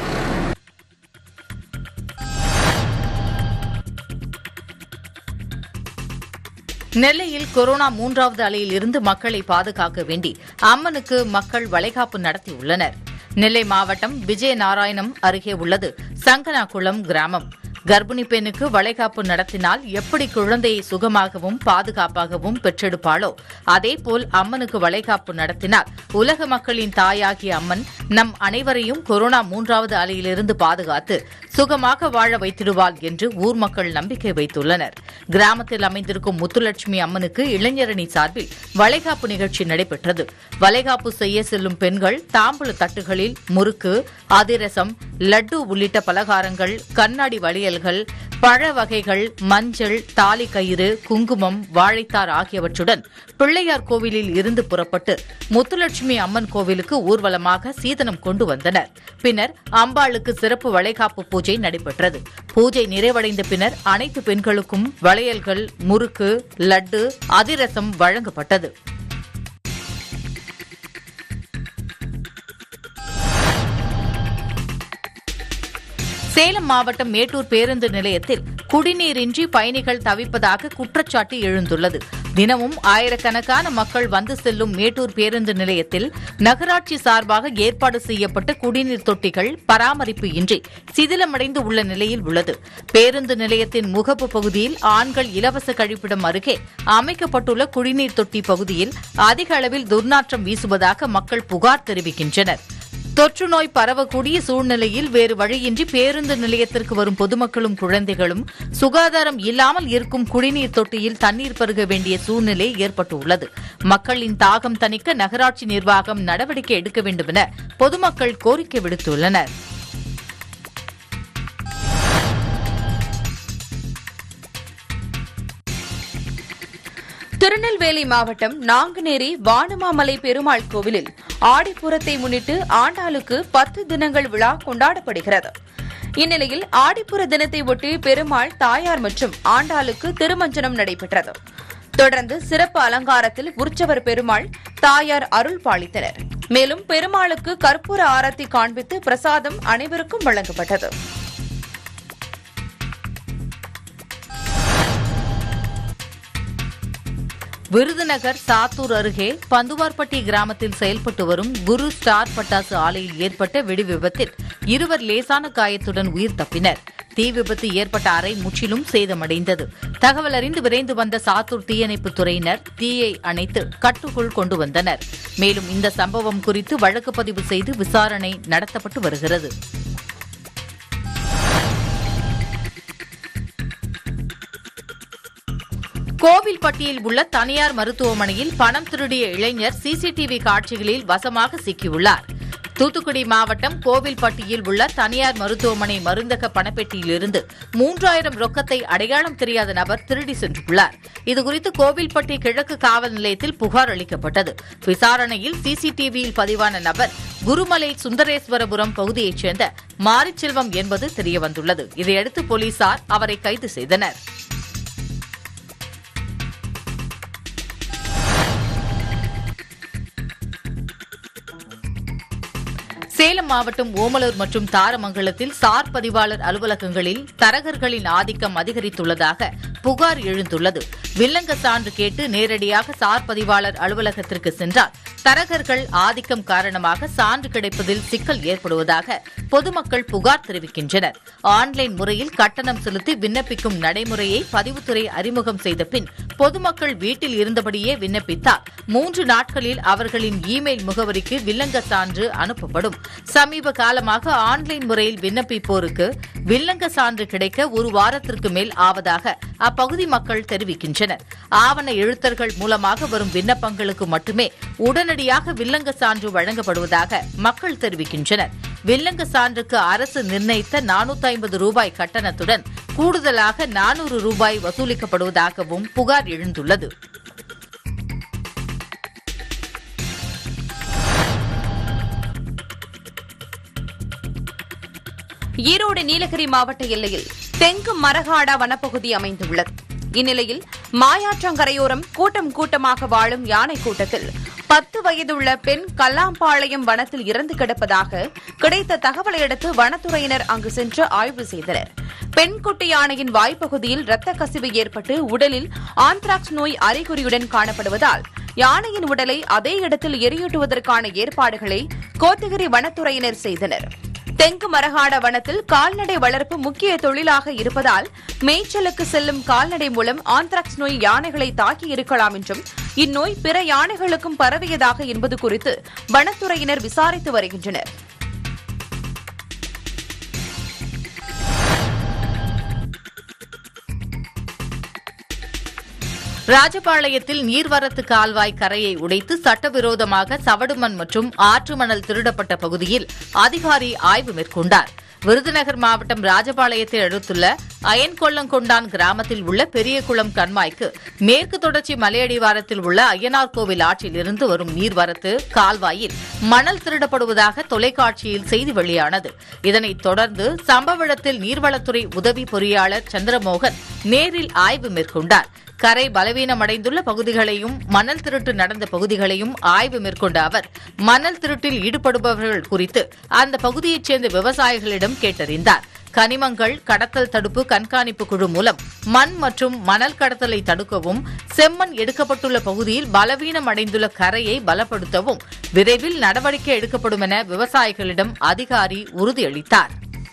நெல்லையில் கொரோனா மூன்றாவது அலையில் இருந்து மக்களை பாதுகாக்க வேண்டி அம்மனுக்கு மக்கள் வளைகாப்பு நடத்தியுள்ளனர் நெல்லை மாவட்டம் விஜய நாராயணம் அருகே உள்ளது சங்கனாகுளம் கிராமம் கர்ப்பிணி பெண்ணுக்கு வளைகாப்பு நடத்தினால் எப்படி குழந்தையை சுகமாகவும் பாதுகாப்பாகவும் பெற்றெடுப்பாளோ அதேபோல் அம்மனுக்கு வளைகாப்பு நடத்தினால் உலக மக்களின் தாயாகிய அம்மன் நம் அனைவரையும் கொரோனா மூன்றாவது அலையிலிருந்து பாதுகாத்து சுகமாக வாழ வைத்திடுவாள் என்று ஊர் மக்கள் நம்பிக்கை வைத்துள்ளனர் கிராமத்தில் அமைந்திருக்கும் முத்துலட்சுமி அம்மனுக்கு இளைஞரணி சார்பில் வளைகாப்பு நிகழ்ச்சி நடைபெற்றது வளைகாப்பு செய்ய செல்லும் பெண்கள் தாம்பூல தட்டுகளில் முறுக்கு அதிரசம் லட்டு உள்ளிட்ட பலகாரங்கள் கண்ணாடி வளையல்கள் பழ வகைகள் மஞ்சள் தாலி கயிறு குங்குமம் வாழைத்தார் ஆகியவற்றுடன் பிள்ளையார் கோவிலில் இருந்து புறப்பட்டு முத்துலட்சுமி அம்மன் கோவிலுக்கு ஊர்வலமாக சீதனம் கொண்டு வந்தனர் பின்னர் அம்பாளுக்கு சிறப்பு வளைகாப்பு பூஜை நடைபெற்றது பூஜை நிறைவடைந்த பின்னர் அனைத்து பெண்களுக்கும் வளையல்கள் முறுக்கு லட்டு அதிரசம் வழங்கப்பட்டது சேலம் மாவட்டம் மேட்டூர் பேருந்து நிலையத்தில் குடிநீரின்றி பயணிகள் தவிப்பதாக குற்றச்சாட்டு எழுந்துள்ளது தினமும் ஆயிரக்கணக்கான மக்கள் வந்து செல்லும் மேட்டூர் பேருந்து நிலையத்தில் நகராட்சி சார்பாக ஏற்பாடு செய்யப்பட்ட குடிநீர் தொட்டிகள் பராமரிப்பு இன்றி சிதிலமடைந்து உள்ள நிலையில் உள்ளது பேருந்து நிலையத்தின் முகப்பு பகுதியில் ஆண்கள் இலவச கழிப்பிடம் அருகே அமைக்கப்பட்டுள்ள குடிநீர் தொட்டி பகுதியில் அதிக அளவில் துர்நாற்றம் வீசுவதாக மக்கள் புகார் தெரிவிக்கின்றனர் தொற்று நோய் பரவக்கூடிய சூழ்நிலையில் வேறு வழியின்றி பேருந்து நிலையத்திற்கு வரும் பொதுமக்களும் குழந்தைகளும் சுகாதாரம் இல்லாமல் இருக்கும் குடிநீர் தொட்டியில் தண்ணீர் பருக வேண்டிய சூழ்நிலை ஏற்பட்டுள்ளது மக்களின் தாகம் தணிக்க நகராட்சி நிர்வாகம் நடவடிக்கை எடுக்க வேண்டும் என பொதுமக்கள் கோரிக்கை விடுத்துள்ளனர் திருநெல்வேலி மாவட்டம் நாங்குநேரி வானமாமலை பெருமாள் கோவிலில் ஆடிப்பூரத்தை முன்னிட்டு ஆண்டாளுக்கு பத்து தினங்கள் விழா கொண்டாடப்படுகிறது இந்நிலையில் ஆடிப்புற தினத்தை ஒட்டி பெருமாள் தாயார் மற்றும் ஆண்டாளுக்கு திருமஞ்சனம் நடைபெற்றது தொடர்ந்து சிறப்பு அலங்காரத்தில் உற்சவர் பெருமாள் தாயார் அருள் பாலித்தனர் மேலும் பெருமாளுக்கு கற்பூர ஆரத்தி காண்பித்து பிரசாதம் அனைவருக்கும் வழங்கப்பட்டது விருதுநகர் சாத்தூர் அருகே பந்துவார்பட்டி கிராமத்தில் செயல்பட்டு வரும் குரு ஸ்டார் பட்டாசு ஆலையில் ஏற்பட்ட வெடி விபத்தில் இருவர் லேசான காயத்துடன் உயிர் தப்பினர் தீ விபத்து ஏற்பட்ட அறை முற்றிலும் சேதமடைந்தது தகவல் அறிந்து விரைந்து வந்த சாத்தூர் தீயணைப்புத் துறையினர் தீயை அணைத்து கட்டுக்குள் கொண்டு வந்தனர் மேலும் இந்த சம்பவம் குறித்து வழக்கு பதிவு செய்து விசாரணை நடத்தப்பட்டு வருகிறது கோவில்பட்டியில் உள்ள தனியார் மருத்துவமனையில் பணம் திருடிய இளைஞர் சிசிடிவி காட்சிகளில் வசமாக சிக்கியுள்ளார் தூத்துக்குடி மாவட்டம் கோவில்பட்டியில் உள்ள தனியார் மருத்துவமனை மருந்தக பணப்பெட்டியிலிருந்து மூன்றாயிரம் ரொக்கத்தை அடையாளம் தெரியாத நபர் திருடி சென்றுள்ளார் இதுகுறித்து கோவில்பட்டி கிழக்கு காவல் நிலையத்தில் புகார் அளிக்கப்பட்டது விசாரணையில் சிசிடிவியில் பதிவான நபர் குருமலை சுந்தரேஸ்வரபுரம் பகுதியைச் சேர்ந்த மாரிச்செல்வம் என்பது தெரியவந்துள்ளது இதையடுத்து போலீசார் அவரை கைது செய்தனர் சேலம் மாவட்டம் ஓமலூர் மற்றும் தாரமங்கலத்தில் சார் பதிவாளர் அலுவலகங்களில் தரகர்களின் ஆதிக்கம் அதிகரித்துள்ளதாக புகார் எழுந்துள்ளது வில்லங்க சான்று கேட்டு நேரடியாக சார் பதிவாளர் அலுவலகத்திற்கு சென்றால் தரகர்கள் ஆதிக்கம் காரணமாக சான்று கிடைப்பதில் சிக்கல் ஏற்படுவதாக பொதுமக்கள் புகார் தெரிவிக்கின்றனர் ஆன்லைன் முறையில் கட்டணம் செலுத்தி விண்ணப்பிக்கும் நடைமுறையை பதிவுத்துறை அறிமுகம் செய்த பின் பொதுமக்கள் வீட்டில் இருந்தபடியே விண்ணப்பித்தால் மூன்று நாட்களில் அவர்களின் இமெயில் முகவரிக்கு வில்லங்க சான்று அனுப்பப்படும் சமீப காலமாக ஆன்லைன் முறையில் விண்ணப்பிப்போருக்கு வில்லங்க சான்று கிடைக்க ஒரு வாரத்திற்கு மேல் ஆவதாக அப்பகுதி மக்கள் தெரிவிக்கின்றனர் ஆவண எழுத்தர்கள் மூலமாக வரும் விண்ணப்பங்களுக்கு மட்டுமே உடனடியாக வில்லங்க சான்று வழங்கப்படுவதாக மக்கள் தெரிவிக்கின்றனர் வில்லங்க சான்றுக்கு அரசு நிர்ணயித்த நானூத்தி ஐம்பது ரூபாய் கட்டணத்துடன் கூடுதலாக நானூறு ரூபாய் வசூலிக்கப்படுவதாகவும் புகார் எழுந்துள்ளது ஈரோடு நீலகிரி மாவட்ட எல்லையில் தெங்கு மரகாடா வனப்பகுதி அமைந்துள்ளது இந்நிலையில் மாயாற்றங்கரையோரம் கூட்டம் கூட்டமாக வாழும் யானை கூட்டத்தில் பத்து வயதுள்ள பெண் கல்லாம்பாளையம் வனத்தில் இறந்து கிடப்பதாக கிடைத்த தகவலை அடுத்து வனத்துறையினர் அங்கு சென்று ஆய்வு செய்தனர் பெண் குட்டி யானையின் வாய்ப்பகுதியில் இரத்த கசிவு ஏற்பட்டு உடலில் ஆந்த்ராக்ஸ் நோய் அறிகுறியுடன் காணப்படுவதால் யானையின் உடலை அதே இடத்தில் எரியூட்டுவதற்கான ஏற்பாடுகளை கோத்தகிரி வனத்துறையினர் செய்தனர் தெங்கு மரகாட வனத்தில் கால்நடை வளர்ப்பு முக்கிய தொழிலாக இருப்பதால் மேய்ச்சலுக்கு செல்லும் கால்நடை மூலம் ஆந்த்ராக்ஸ் நோய் யானைகளை தாக்கி இருக்கலாம் என்றும் இந்நோய் பிற யானைகளுக்கும் பரவியதாக என்பது குறித்து வனத்துறையினர் விசாரித்து வருகின்றனர் ராஜபாளையத்தில் நீர்வரத்து கால்வாய் கரையை உடைத்து சட்டவிரோதமாக சவடுமண் மற்றும் ஆற்று மணல் திருடப்பட்ட பகுதியில் அதிகாரி ஆய்வு மேற்கொண்டார் விருதுநகர் மாவட்டம் ராஜபாளையத்தை அடுத்துள்ள அயன்கொள்ளங்கொண்டான் கிராமத்தில் உள்ள பெரியகுளம் கண்மாய்க்கு மேற்கு தொடர்ச்சி மலையடிவாரத்தில் உள்ள அய்யனார் கோவில் ஆற்றில் இருந்து வரும் நீர்வரத்து கால்வாயில் மணல் திருடப்படுவதாக தொலைக்காட்சியில் செய்தி வெளியானது இதனைத் தொடர்ந்து சம்பவ இடத்தில் நீர்வளத்துறை உதவி பொறியாளர் சந்திரமோகன் நேரில் ஆய்வு மேற்கொண்டார் கரை பலவீனமடைந்துள்ள பகுதிகளையும் மணல் திருட்டு நடந்த பகுதிகளையும் ஆய்வு மேற்கொண்ட அவர் மணல் திருட்டில் ஈடுபடுபவர்கள் குறித்து அந்த பகுதியைச் சேர்ந்த விவசாயிகளிடம் கேட்டறிந்தார் கனிமங்கள் கடத்தல் தடுப்பு கண்காணிப்பு குழு மூலம் மண் மற்றும் மணல் கடத்தலை தடுக்கவும் செம்மண் எடுக்கப்பட்டுள்ள பகுதியில் பலவீனம் அடைந்துள்ள கரையை பலப்படுத்தவும் விரைவில் நடவடிக்கை எடுக்கப்படும் என விவசாயிகளிடம் அதிகாரி உறுதியளித்தார்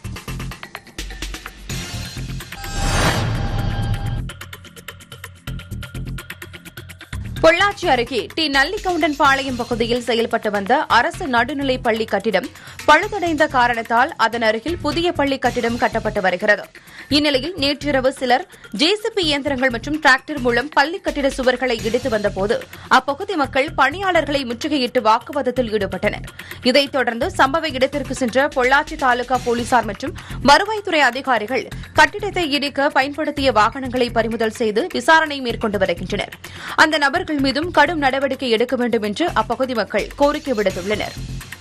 பொள்ளாச்சி அருகே டி நல்லிக்கவுண்டன் பாளையம் பகுதியில் செயல்பட்டு வந்த அரசு நடுநிலைப் பள்ளி கட்டிடம் பழுதடைந்த காரணத்தால் அதன் அருகில் புதிய பள்ளி கட்டிடம் கட்டப்பட்டு வருகிறது இந்நிலையில் நேற்றிரவு சிலர் ஜேசிபி இயந்திரங்கள் மற்றும் டிராக்டர் மூலம் பள்ளி கட்டிட சுவர்களை இடித்து வந்தபோது அப்பகுதி மக்கள் பணியாளர்களை முற்றுகையிட்டு வாக்குவாதத்தில் ஈடுபட்டனர் இதைத் தொடர்ந்து சம்பவ இடத்திற்கு சென்ற பொள்ளாச்சி தாலுகா போலீசார் மற்றும் வருவாய்த்துறை அதிகாரிகள் கட்டிடத்தை இடிக்க பயன்படுத்திய வாகனங்களை பறிமுதல் செய்து விசாரணை மேற்கொண்டு வருகின்றனர் அந்த நபர்கள் மீதும் கடும் நடவடிக்கை எடுக்க வேண்டும் என்று அப்பகுதி மக்கள் கோரிக்கை விடுத்துள்ளனர்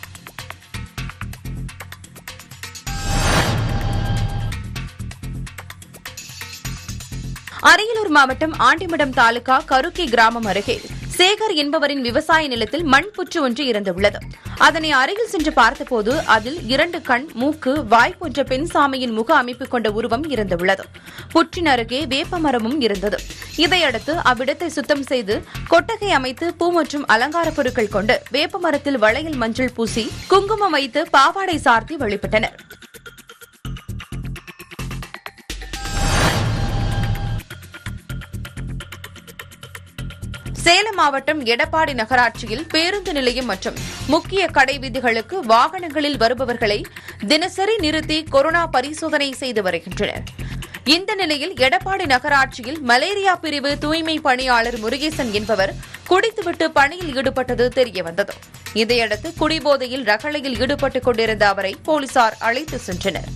அரியலூர் மாவட்டம் ஆண்டிமடம் தாலுகா கருக்கி கிராமம் அருகே சேகர் என்பவரின் விவசாய நிலத்தில் மண் புற்று ஒன்று இறந்துள்ளது அதனை அருகில் சென்று பார்த்தபோது அதில் இரண்டு கண் மூக்கு வாய் போன்ற பெண் சாமியின் முக அமைப்பு கொண்ட உருவம் இருந்துள்ளது புற்றின் அருகே வேப்ப மரமும் இருந்தது இதையடுத்து அவ்விடத்தை சுத்தம் செய்து கொட்டகை அமைத்து பூ மற்றும் அலங்கார பொருட்கள் கொண்டு வேப்ப மரத்தில் வளையல் மஞ்சள் பூசி குங்குமம் வைத்து பாவாடை சார்த்தி வழிபட்டனர் சேலம் மாவட்டம் எடப்பாடி நகராட்சியில் பேருந்து நிலையம் மற்றும் முக்கிய கடை வீதிகளுக்கு வாகனங்களில் வருபவர்களை தினசரி நிறுத்தி கொரோனா பரிசோதனை செய்து வருகின்றனர் இந்த நிலையில் எடப்பாடி நகராட்சியில் மலேரியா பிரிவு தூய்மை பணியாளர் முருகேசன் என்பவர் குடித்துவிட்டு பணியில் ஈடுபட்டது தெரியவந்தது இதையடுத்து குடிபோதையில் ரகளையில் ஈடுபட்டுக் கொண்டிருந்த அவரை போலீசார் அழைத்து சென்றனர்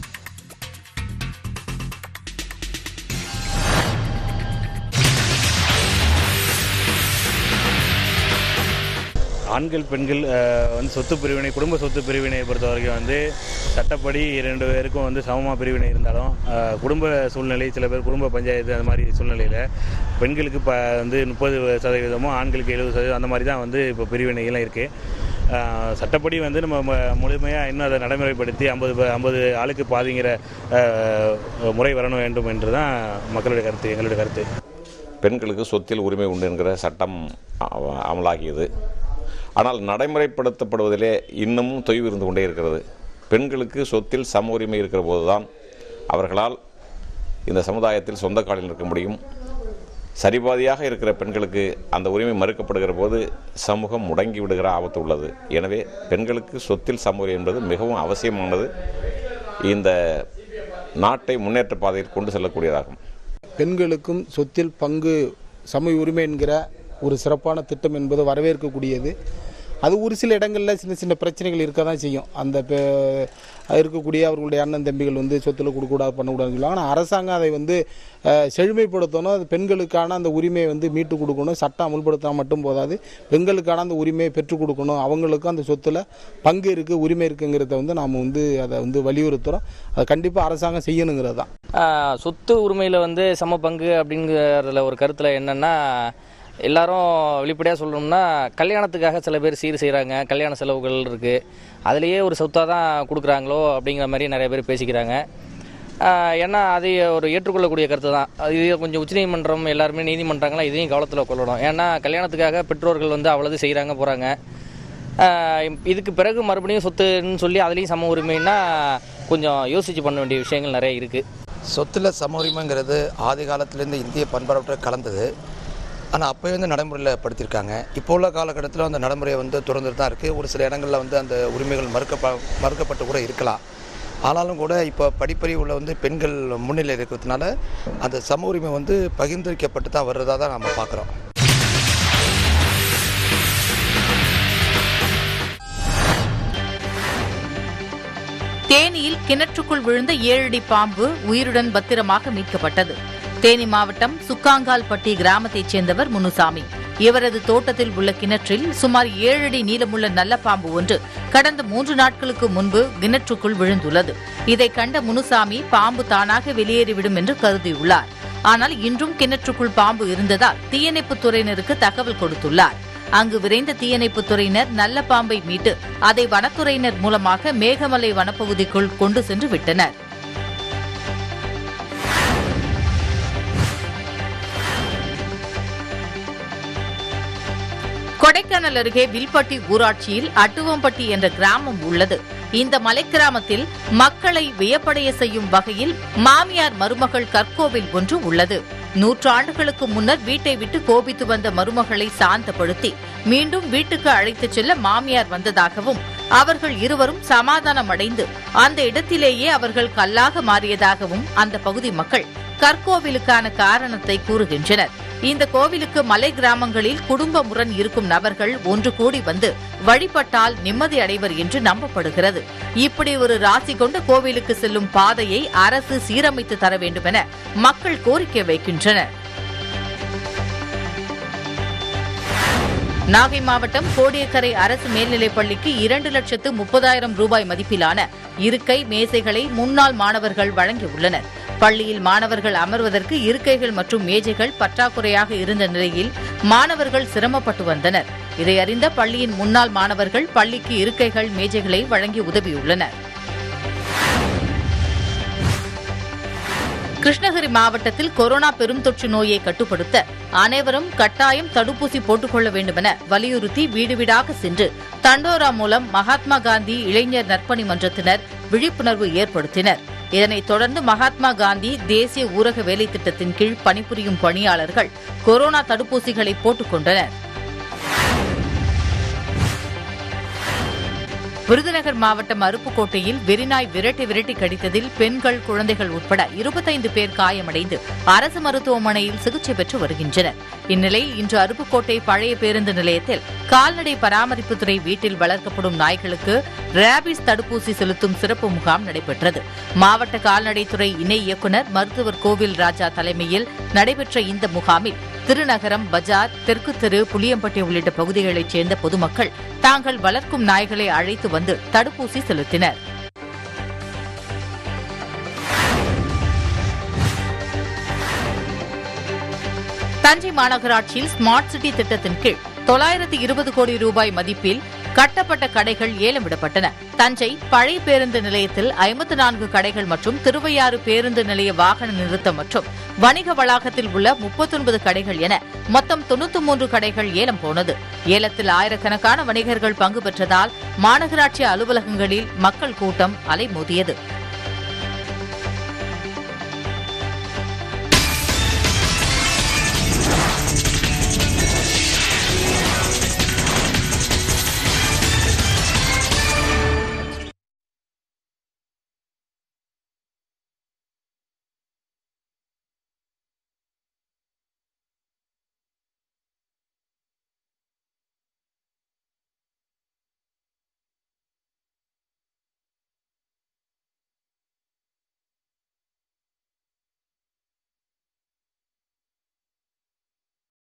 ஆண்கள் பெண்கள் அஹ், வந்து சொத்து பிரிவினை குடும்ப சொத்து பிரிவினை பொறுத்த வரைக்கும் வந்து சட்டப்படி இரண்டு பேருக்கும் வந்து சமமாக பிரிவினை இருந்தாலும் அஹ், குடும்ப சூழ்நிலை சில பேர் குடும்ப பஞ்சாயத்து அந்த மாதிரி சூழ்நிலையில் பெண்களுக்கு இப்போ வந்து முப்பது சதவீதமும் ஆண்களுக்கு எழுபது சதவீதம் அந்த மாதிரி தான் வந்து இப்போ பிரிவினைகள்லாம் இருக்குது சட்டப்படி வந்து நம்ம ம- முழுமையாக இன்னும் அதை நடைமுறைப்படுத்தி ஐம்பது ஐம்பது ஆளுக்கு பாதிங்கிற அஹ், முறை வரணும் வேண்டும் என்று தான் மக்களுடைய கருத்து எங்களுடைய கருத்து பெண்களுக்கு சொத்தில் உரிமை உண்டு என்கிற சட்டம் அ- அமலாகியது ஆனால் நடைமுறைப்படுத்தப்படுவதிலே இன்னமும் தொய்வு இருந்து கொண்டே இருக்கிறது பெண்களுக்கு சொத்தில் சம உரிமை இருக்கிற போதுதான் அவர்களால் இந்த சமுதாயத்தில் சொந்த காலில் நிற்க முடியும் சரிபாதியாக இருக்கிற பெண்களுக்கு அந்த உரிமை மறுக்கப்படுகிற போது சமூகம் முடங்கி விடுகிற ஆபத்து உள்ளது எனவே பெண்களுக்கு சொத்தில் சம உரிமை என்பது மிகவும் அவசியமானது இந்த நாட்டை முன்னேற்ற பாதையில் கொண்டு செல்லக்கூடியதாகும் பெண்களுக்கும் சொத்தில் பங்கு சம உரிமை என்கிற ஒரு சிறப்பான திட்டம் என்பது வரவேற்கக்கூடியது அது ஒரு சில இடங்களில் சின்ன சின்ன பிரச்சனைகள் இருக்க தான் செய்யும் அந்த பெ- இருக்கக்கூடிய அவர்களுடைய அண்ணன் தம்பிகள் வந்து சொத்தில் கொடுக்கக்கூடாது பண்ணக்கூடாதுன்னு சொல்லுவாங்க ஆனால் அரசாங்கம் அதை வந்து அஹ், செழுமைப்படுத்தணும் அது பெண்களுக்கான அந்த உரிமையை வந்து மீட்டு கொடுக்கணும் சட்டம் அமுல்படுத்தினா மட்டும் போதாது பெண்களுக்கான அந்த உரிமையை பெற்றுக் கொடுக்கணும் அவங்களுக்கும் அந்த சொத்தில் பங்கு இருக்குது உரிமை இருக்குங்கிறத வந்து நாம் வந்து அதை வந்து வலியுறுத்துகிறோம் அதை கண்டிப்பாக அரசாங்கம் செய்யணுங்கிறது தான் ஆஹ் சொத்து உரிமையில் வந்து சம பங்கு அப்படிங்கிறதுல ஒரு கருத்தில் என்னென்னா எல்லாரும் வெளிப்படையாக சொல்லணும்னா கல்யாணத்துக்காக சில பேர் சீர் செய்கிறாங்க கல்யாண செலவுகள் இருக்குது அதுலேயே ஒரு சொத்தாக தான் கொடுக்குறாங்களோ அப்படிங்கிற மாதிரி நிறைய பேர் பேசிக்கிறாங்க ஆஹ் ஏன்னா அது ஒரு ஏற்றுக்கொள்ளக்கூடிய கருத்து தான் அது இது கொஞ்சம் உச்சநீதிமன்றம் எல்லாருமே நீதிமன்றங்களாம் இதையும் கவனத்தில் கொள்ளணும் ஏன்னா கல்யாணத்துக்காக பெற்றோர்கள் வந்து அவ்வளவு செய்கிறாங்க போகிறாங்க இதுக்கு பிறகு மறுபடியும் சொத்துன்னு சொல்லி அதுலேயும் சம உரிமைன்னா கொஞ்சம் யோசித்து பண்ண வேண்டிய விஷயங்கள் நிறைய இருக்குது சொத்துல சம உரிமைங்கிறது ஆதி காலத்திலேருந்து இந்திய பண்பாட்டோட கலந்தது ஆனால் அப்போயே வந்து நடைமுறையில் படுத்தியிருக்காங்க இப்போ உள்ள காலகட்டத்தில் அந்த நடைமுறை வந்து தொடர்ந்துட்டு தான் இருக்குது ஒரு சில இடங்களில் வந்து அந்த உரிமைகள் மறுக்க மறுக்கப்பட்டு கூட இருக்கலாம் ஆனாலும் கூட இப்போ படிப்பறிவுள்ள வந்து பெண்கள் முன்னிலை இருக்கிறதுனால அந்த சம உரிமை வந்து பகிர்ந்தளிக்கப்பட்டு தான் வர்றதா தான் நம்ம பார்க்குறோம் தேனியில் கிணற்றுக்குள் விழுந்த ஏழடி பாம்பு உயிருடன் பத்திரமாக மீட்கப்பட்டது தேனி மாவட்டம் சுக்காங்கால்பட்டி கிராமத்தைச் சேர்ந்தவர் முனுசாமி இவரது தோட்டத்தில் உள்ள கிணற்றில் சுமார் ஏழடி நீளமுள்ள நல்ல பாம்பு ஒன்று கடந்த மூன்று நாட்களுக்கு முன்பு கிணற்றுக்குள் விழுந்துள்ளது இதை கண்ட முனுசாமி பாம்பு தானாக வெளியேறிவிடும் என்று கருதியுள்ளார் ஆனால் இன்றும் கிணற்றுக்குள் பாம்பு இருந்ததால் தீயணைப்புத் துறையினருக்கு தகவல் கொடுத்துள்ளார் அங்கு விரைந்த தீயணைப்புத் துறையினர் நல்ல பாம்பை மீட்டு அதை வனத்துறையினர் மூலமாக மேகமலை வனப்பகுதிக்குள் கொண்டு சென்று விட்டனர் கொடைக்கானல் அருகே வில்பட்டி ஊராட்சியில் அட்டுவம்பட்டி என்ற கிராமம் உள்ளது இந்த மலைக்கிராமத்தில் மக்களை வியப்படைய செய்யும் வகையில் மாமியார் மருமகள் கற்கோவில் ஒன்று உள்ளது நூற்றாண்டுகளுக்கு முன்னர் வீட்டை விட்டு கோபித்து வந்த மருமகளை சாந்தப்படுத்தி மீண்டும் வீட்டுக்கு அழைத்துச் செல்ல மாமியார் வந்ததாகவும் அவர்கள் இருவரும் சமாதானம் அடைந்து அந்த இடத்திலேயே அவர்கள் கல்லாக மாறியதாகவும் அந்த பகுதி மக்கள் கற்கோவிலுக்கான காரணத்தை கூறுகின்றனர் இந்த கோவிலுக்கு மலை கிராமங்களில் குடும்ப முரண் இருக்கும் நபர்கள் ஒன்று கூடி வந்து வழிபட்டால் நிம்மதி அடைவர் என்று நம்பப்படுகிறது இப்படி ஒரு ராசி கொண்ட கோவிலுக்கு செல்லும் பாதையை அரசு சீரமைத்து தர வேண்டும் என மக்கள் கோரிக்கை வைக்கின்றனர் நாகை மாவட்டம் கோடியக்கரை அரசு மேல்நிலைப் பள்ளிக்கு இரண்டு லட்சத்து முப்பதாயிரம் ரூபாய் மதிப்பிலான இருக்கை மேசைகளை முன்னாள் மாணவர்கள் வழங்கியுள்ளனர் பள்ளியில் மாணவர்கள் அமர்வதற்கு இருக்கைகள் மற்றும் மேஜைகள் பற்றாக்குறையாக இருந்த நிலையில் மாணவர்கள் சிரமப்பட்டு வந்தனர் இதை அறிந்த பள்ளியின் முன்னாள் மாணவர்கள் பள்ளிக்கு இருக்கைகள் மேஜைகளை வழங்கி உதவியுள்ளனர் கிருஷ்ணகிரி மாவட்டத்தில் கொரோனா பெருந்தொற்று நோயை கட்டுப்படுத்த அனைவரும் கட்டாயம் தடுப்பூசி போட்டுக்கொள்ள வேண்டுமென வலியுறுத்தி வீடு வீடாக சென்று தண்டோரா மூலம் மகாத்மா காந்தி இளைஞர் நற்பணி மன்றத்தினர் விழிப்புணர்வு ஏற்படுத்தினர் இதனைத் தொடர்ந்து மகாத்மா காந்தி தேசிய ஊரக வேலை திட்டத்தின் கீழ் பணிபுரியும் பணியாளர்கள் கொரோனா தடுப்பூசிகளை போட்டுக் கொண்டனர் விருதுநகர் மாவட்டம் அருப்புக்கோட்டையில் வெறிநாய் விரட்டி விரட்டி கடித்ததில் பெண்கள் குழந்தைகள் உட்பட இருபத்தைந்து பேர் காயமடைந்து அரசு மருத்துவமனையில் சிகிச்சை பெற்று வருகின்றனர் இந்நிலையில் இன்று அருப்புக்கோட்டை பழைய பேருந்து நிலையத்தில் கால்நடை பராமரிப்புத்துறை வீட்டில் வளர்க்கப்படும் நாய்களுக்கு ரேபிஸ் தடுப்பூசி செலுத்தும் சிறப்பு முகாம் நடைபெற்றது மாவட்ட கால்நடைத்துறை இணை இயக்குநர் மருத்துவர் கோவில் ராஜா தலைமையில் நடைபெற்ற இந்த முகாமில் திருநகரம் பஜார் தெற்கு தெரு புளியம்பட்டி உள்ளிட்ட பகுதிகளைச் சேர்ந்த பொதுமக்கள் தாங்கள் வளர்க்கும் நாய்களை அழைத்து வந்து தடுப்பூசி செலுத்தினர் தஞ்சை மாநகராட்சியில் ஸ்மார்ட் சிட்டி திட்டத்தின் கீழ் தொள்ளாயிரத்து இருபது கோடி ரூபாய் மதிப்பில் கட்டப்பட்ட கடைகள் ஏலம் விடப்பட்டன தஞ்சை பழைய பேருந்து நிலையத்தில் ஐம்பத்து நான்கு கடைகள் மற்றும் திருவையாறு பேருந்து நிலைய வாகன நிறுத்தம் மற்றும் வணிக வளாகத்தில் உள்ள முப்பத்தொன்பது கடைகள் என மொத்தம் தொன்னூத்தி மூன்று கடைகள் ஏலம் போனது ஏலத்தில் ஆயிரக்கணக்கான வணிகர்கள் பங்கு பெற்றதால் மாநகராட்சி அலுவலகங்களில் மக்கள் கூட்டம் அலைமோதியது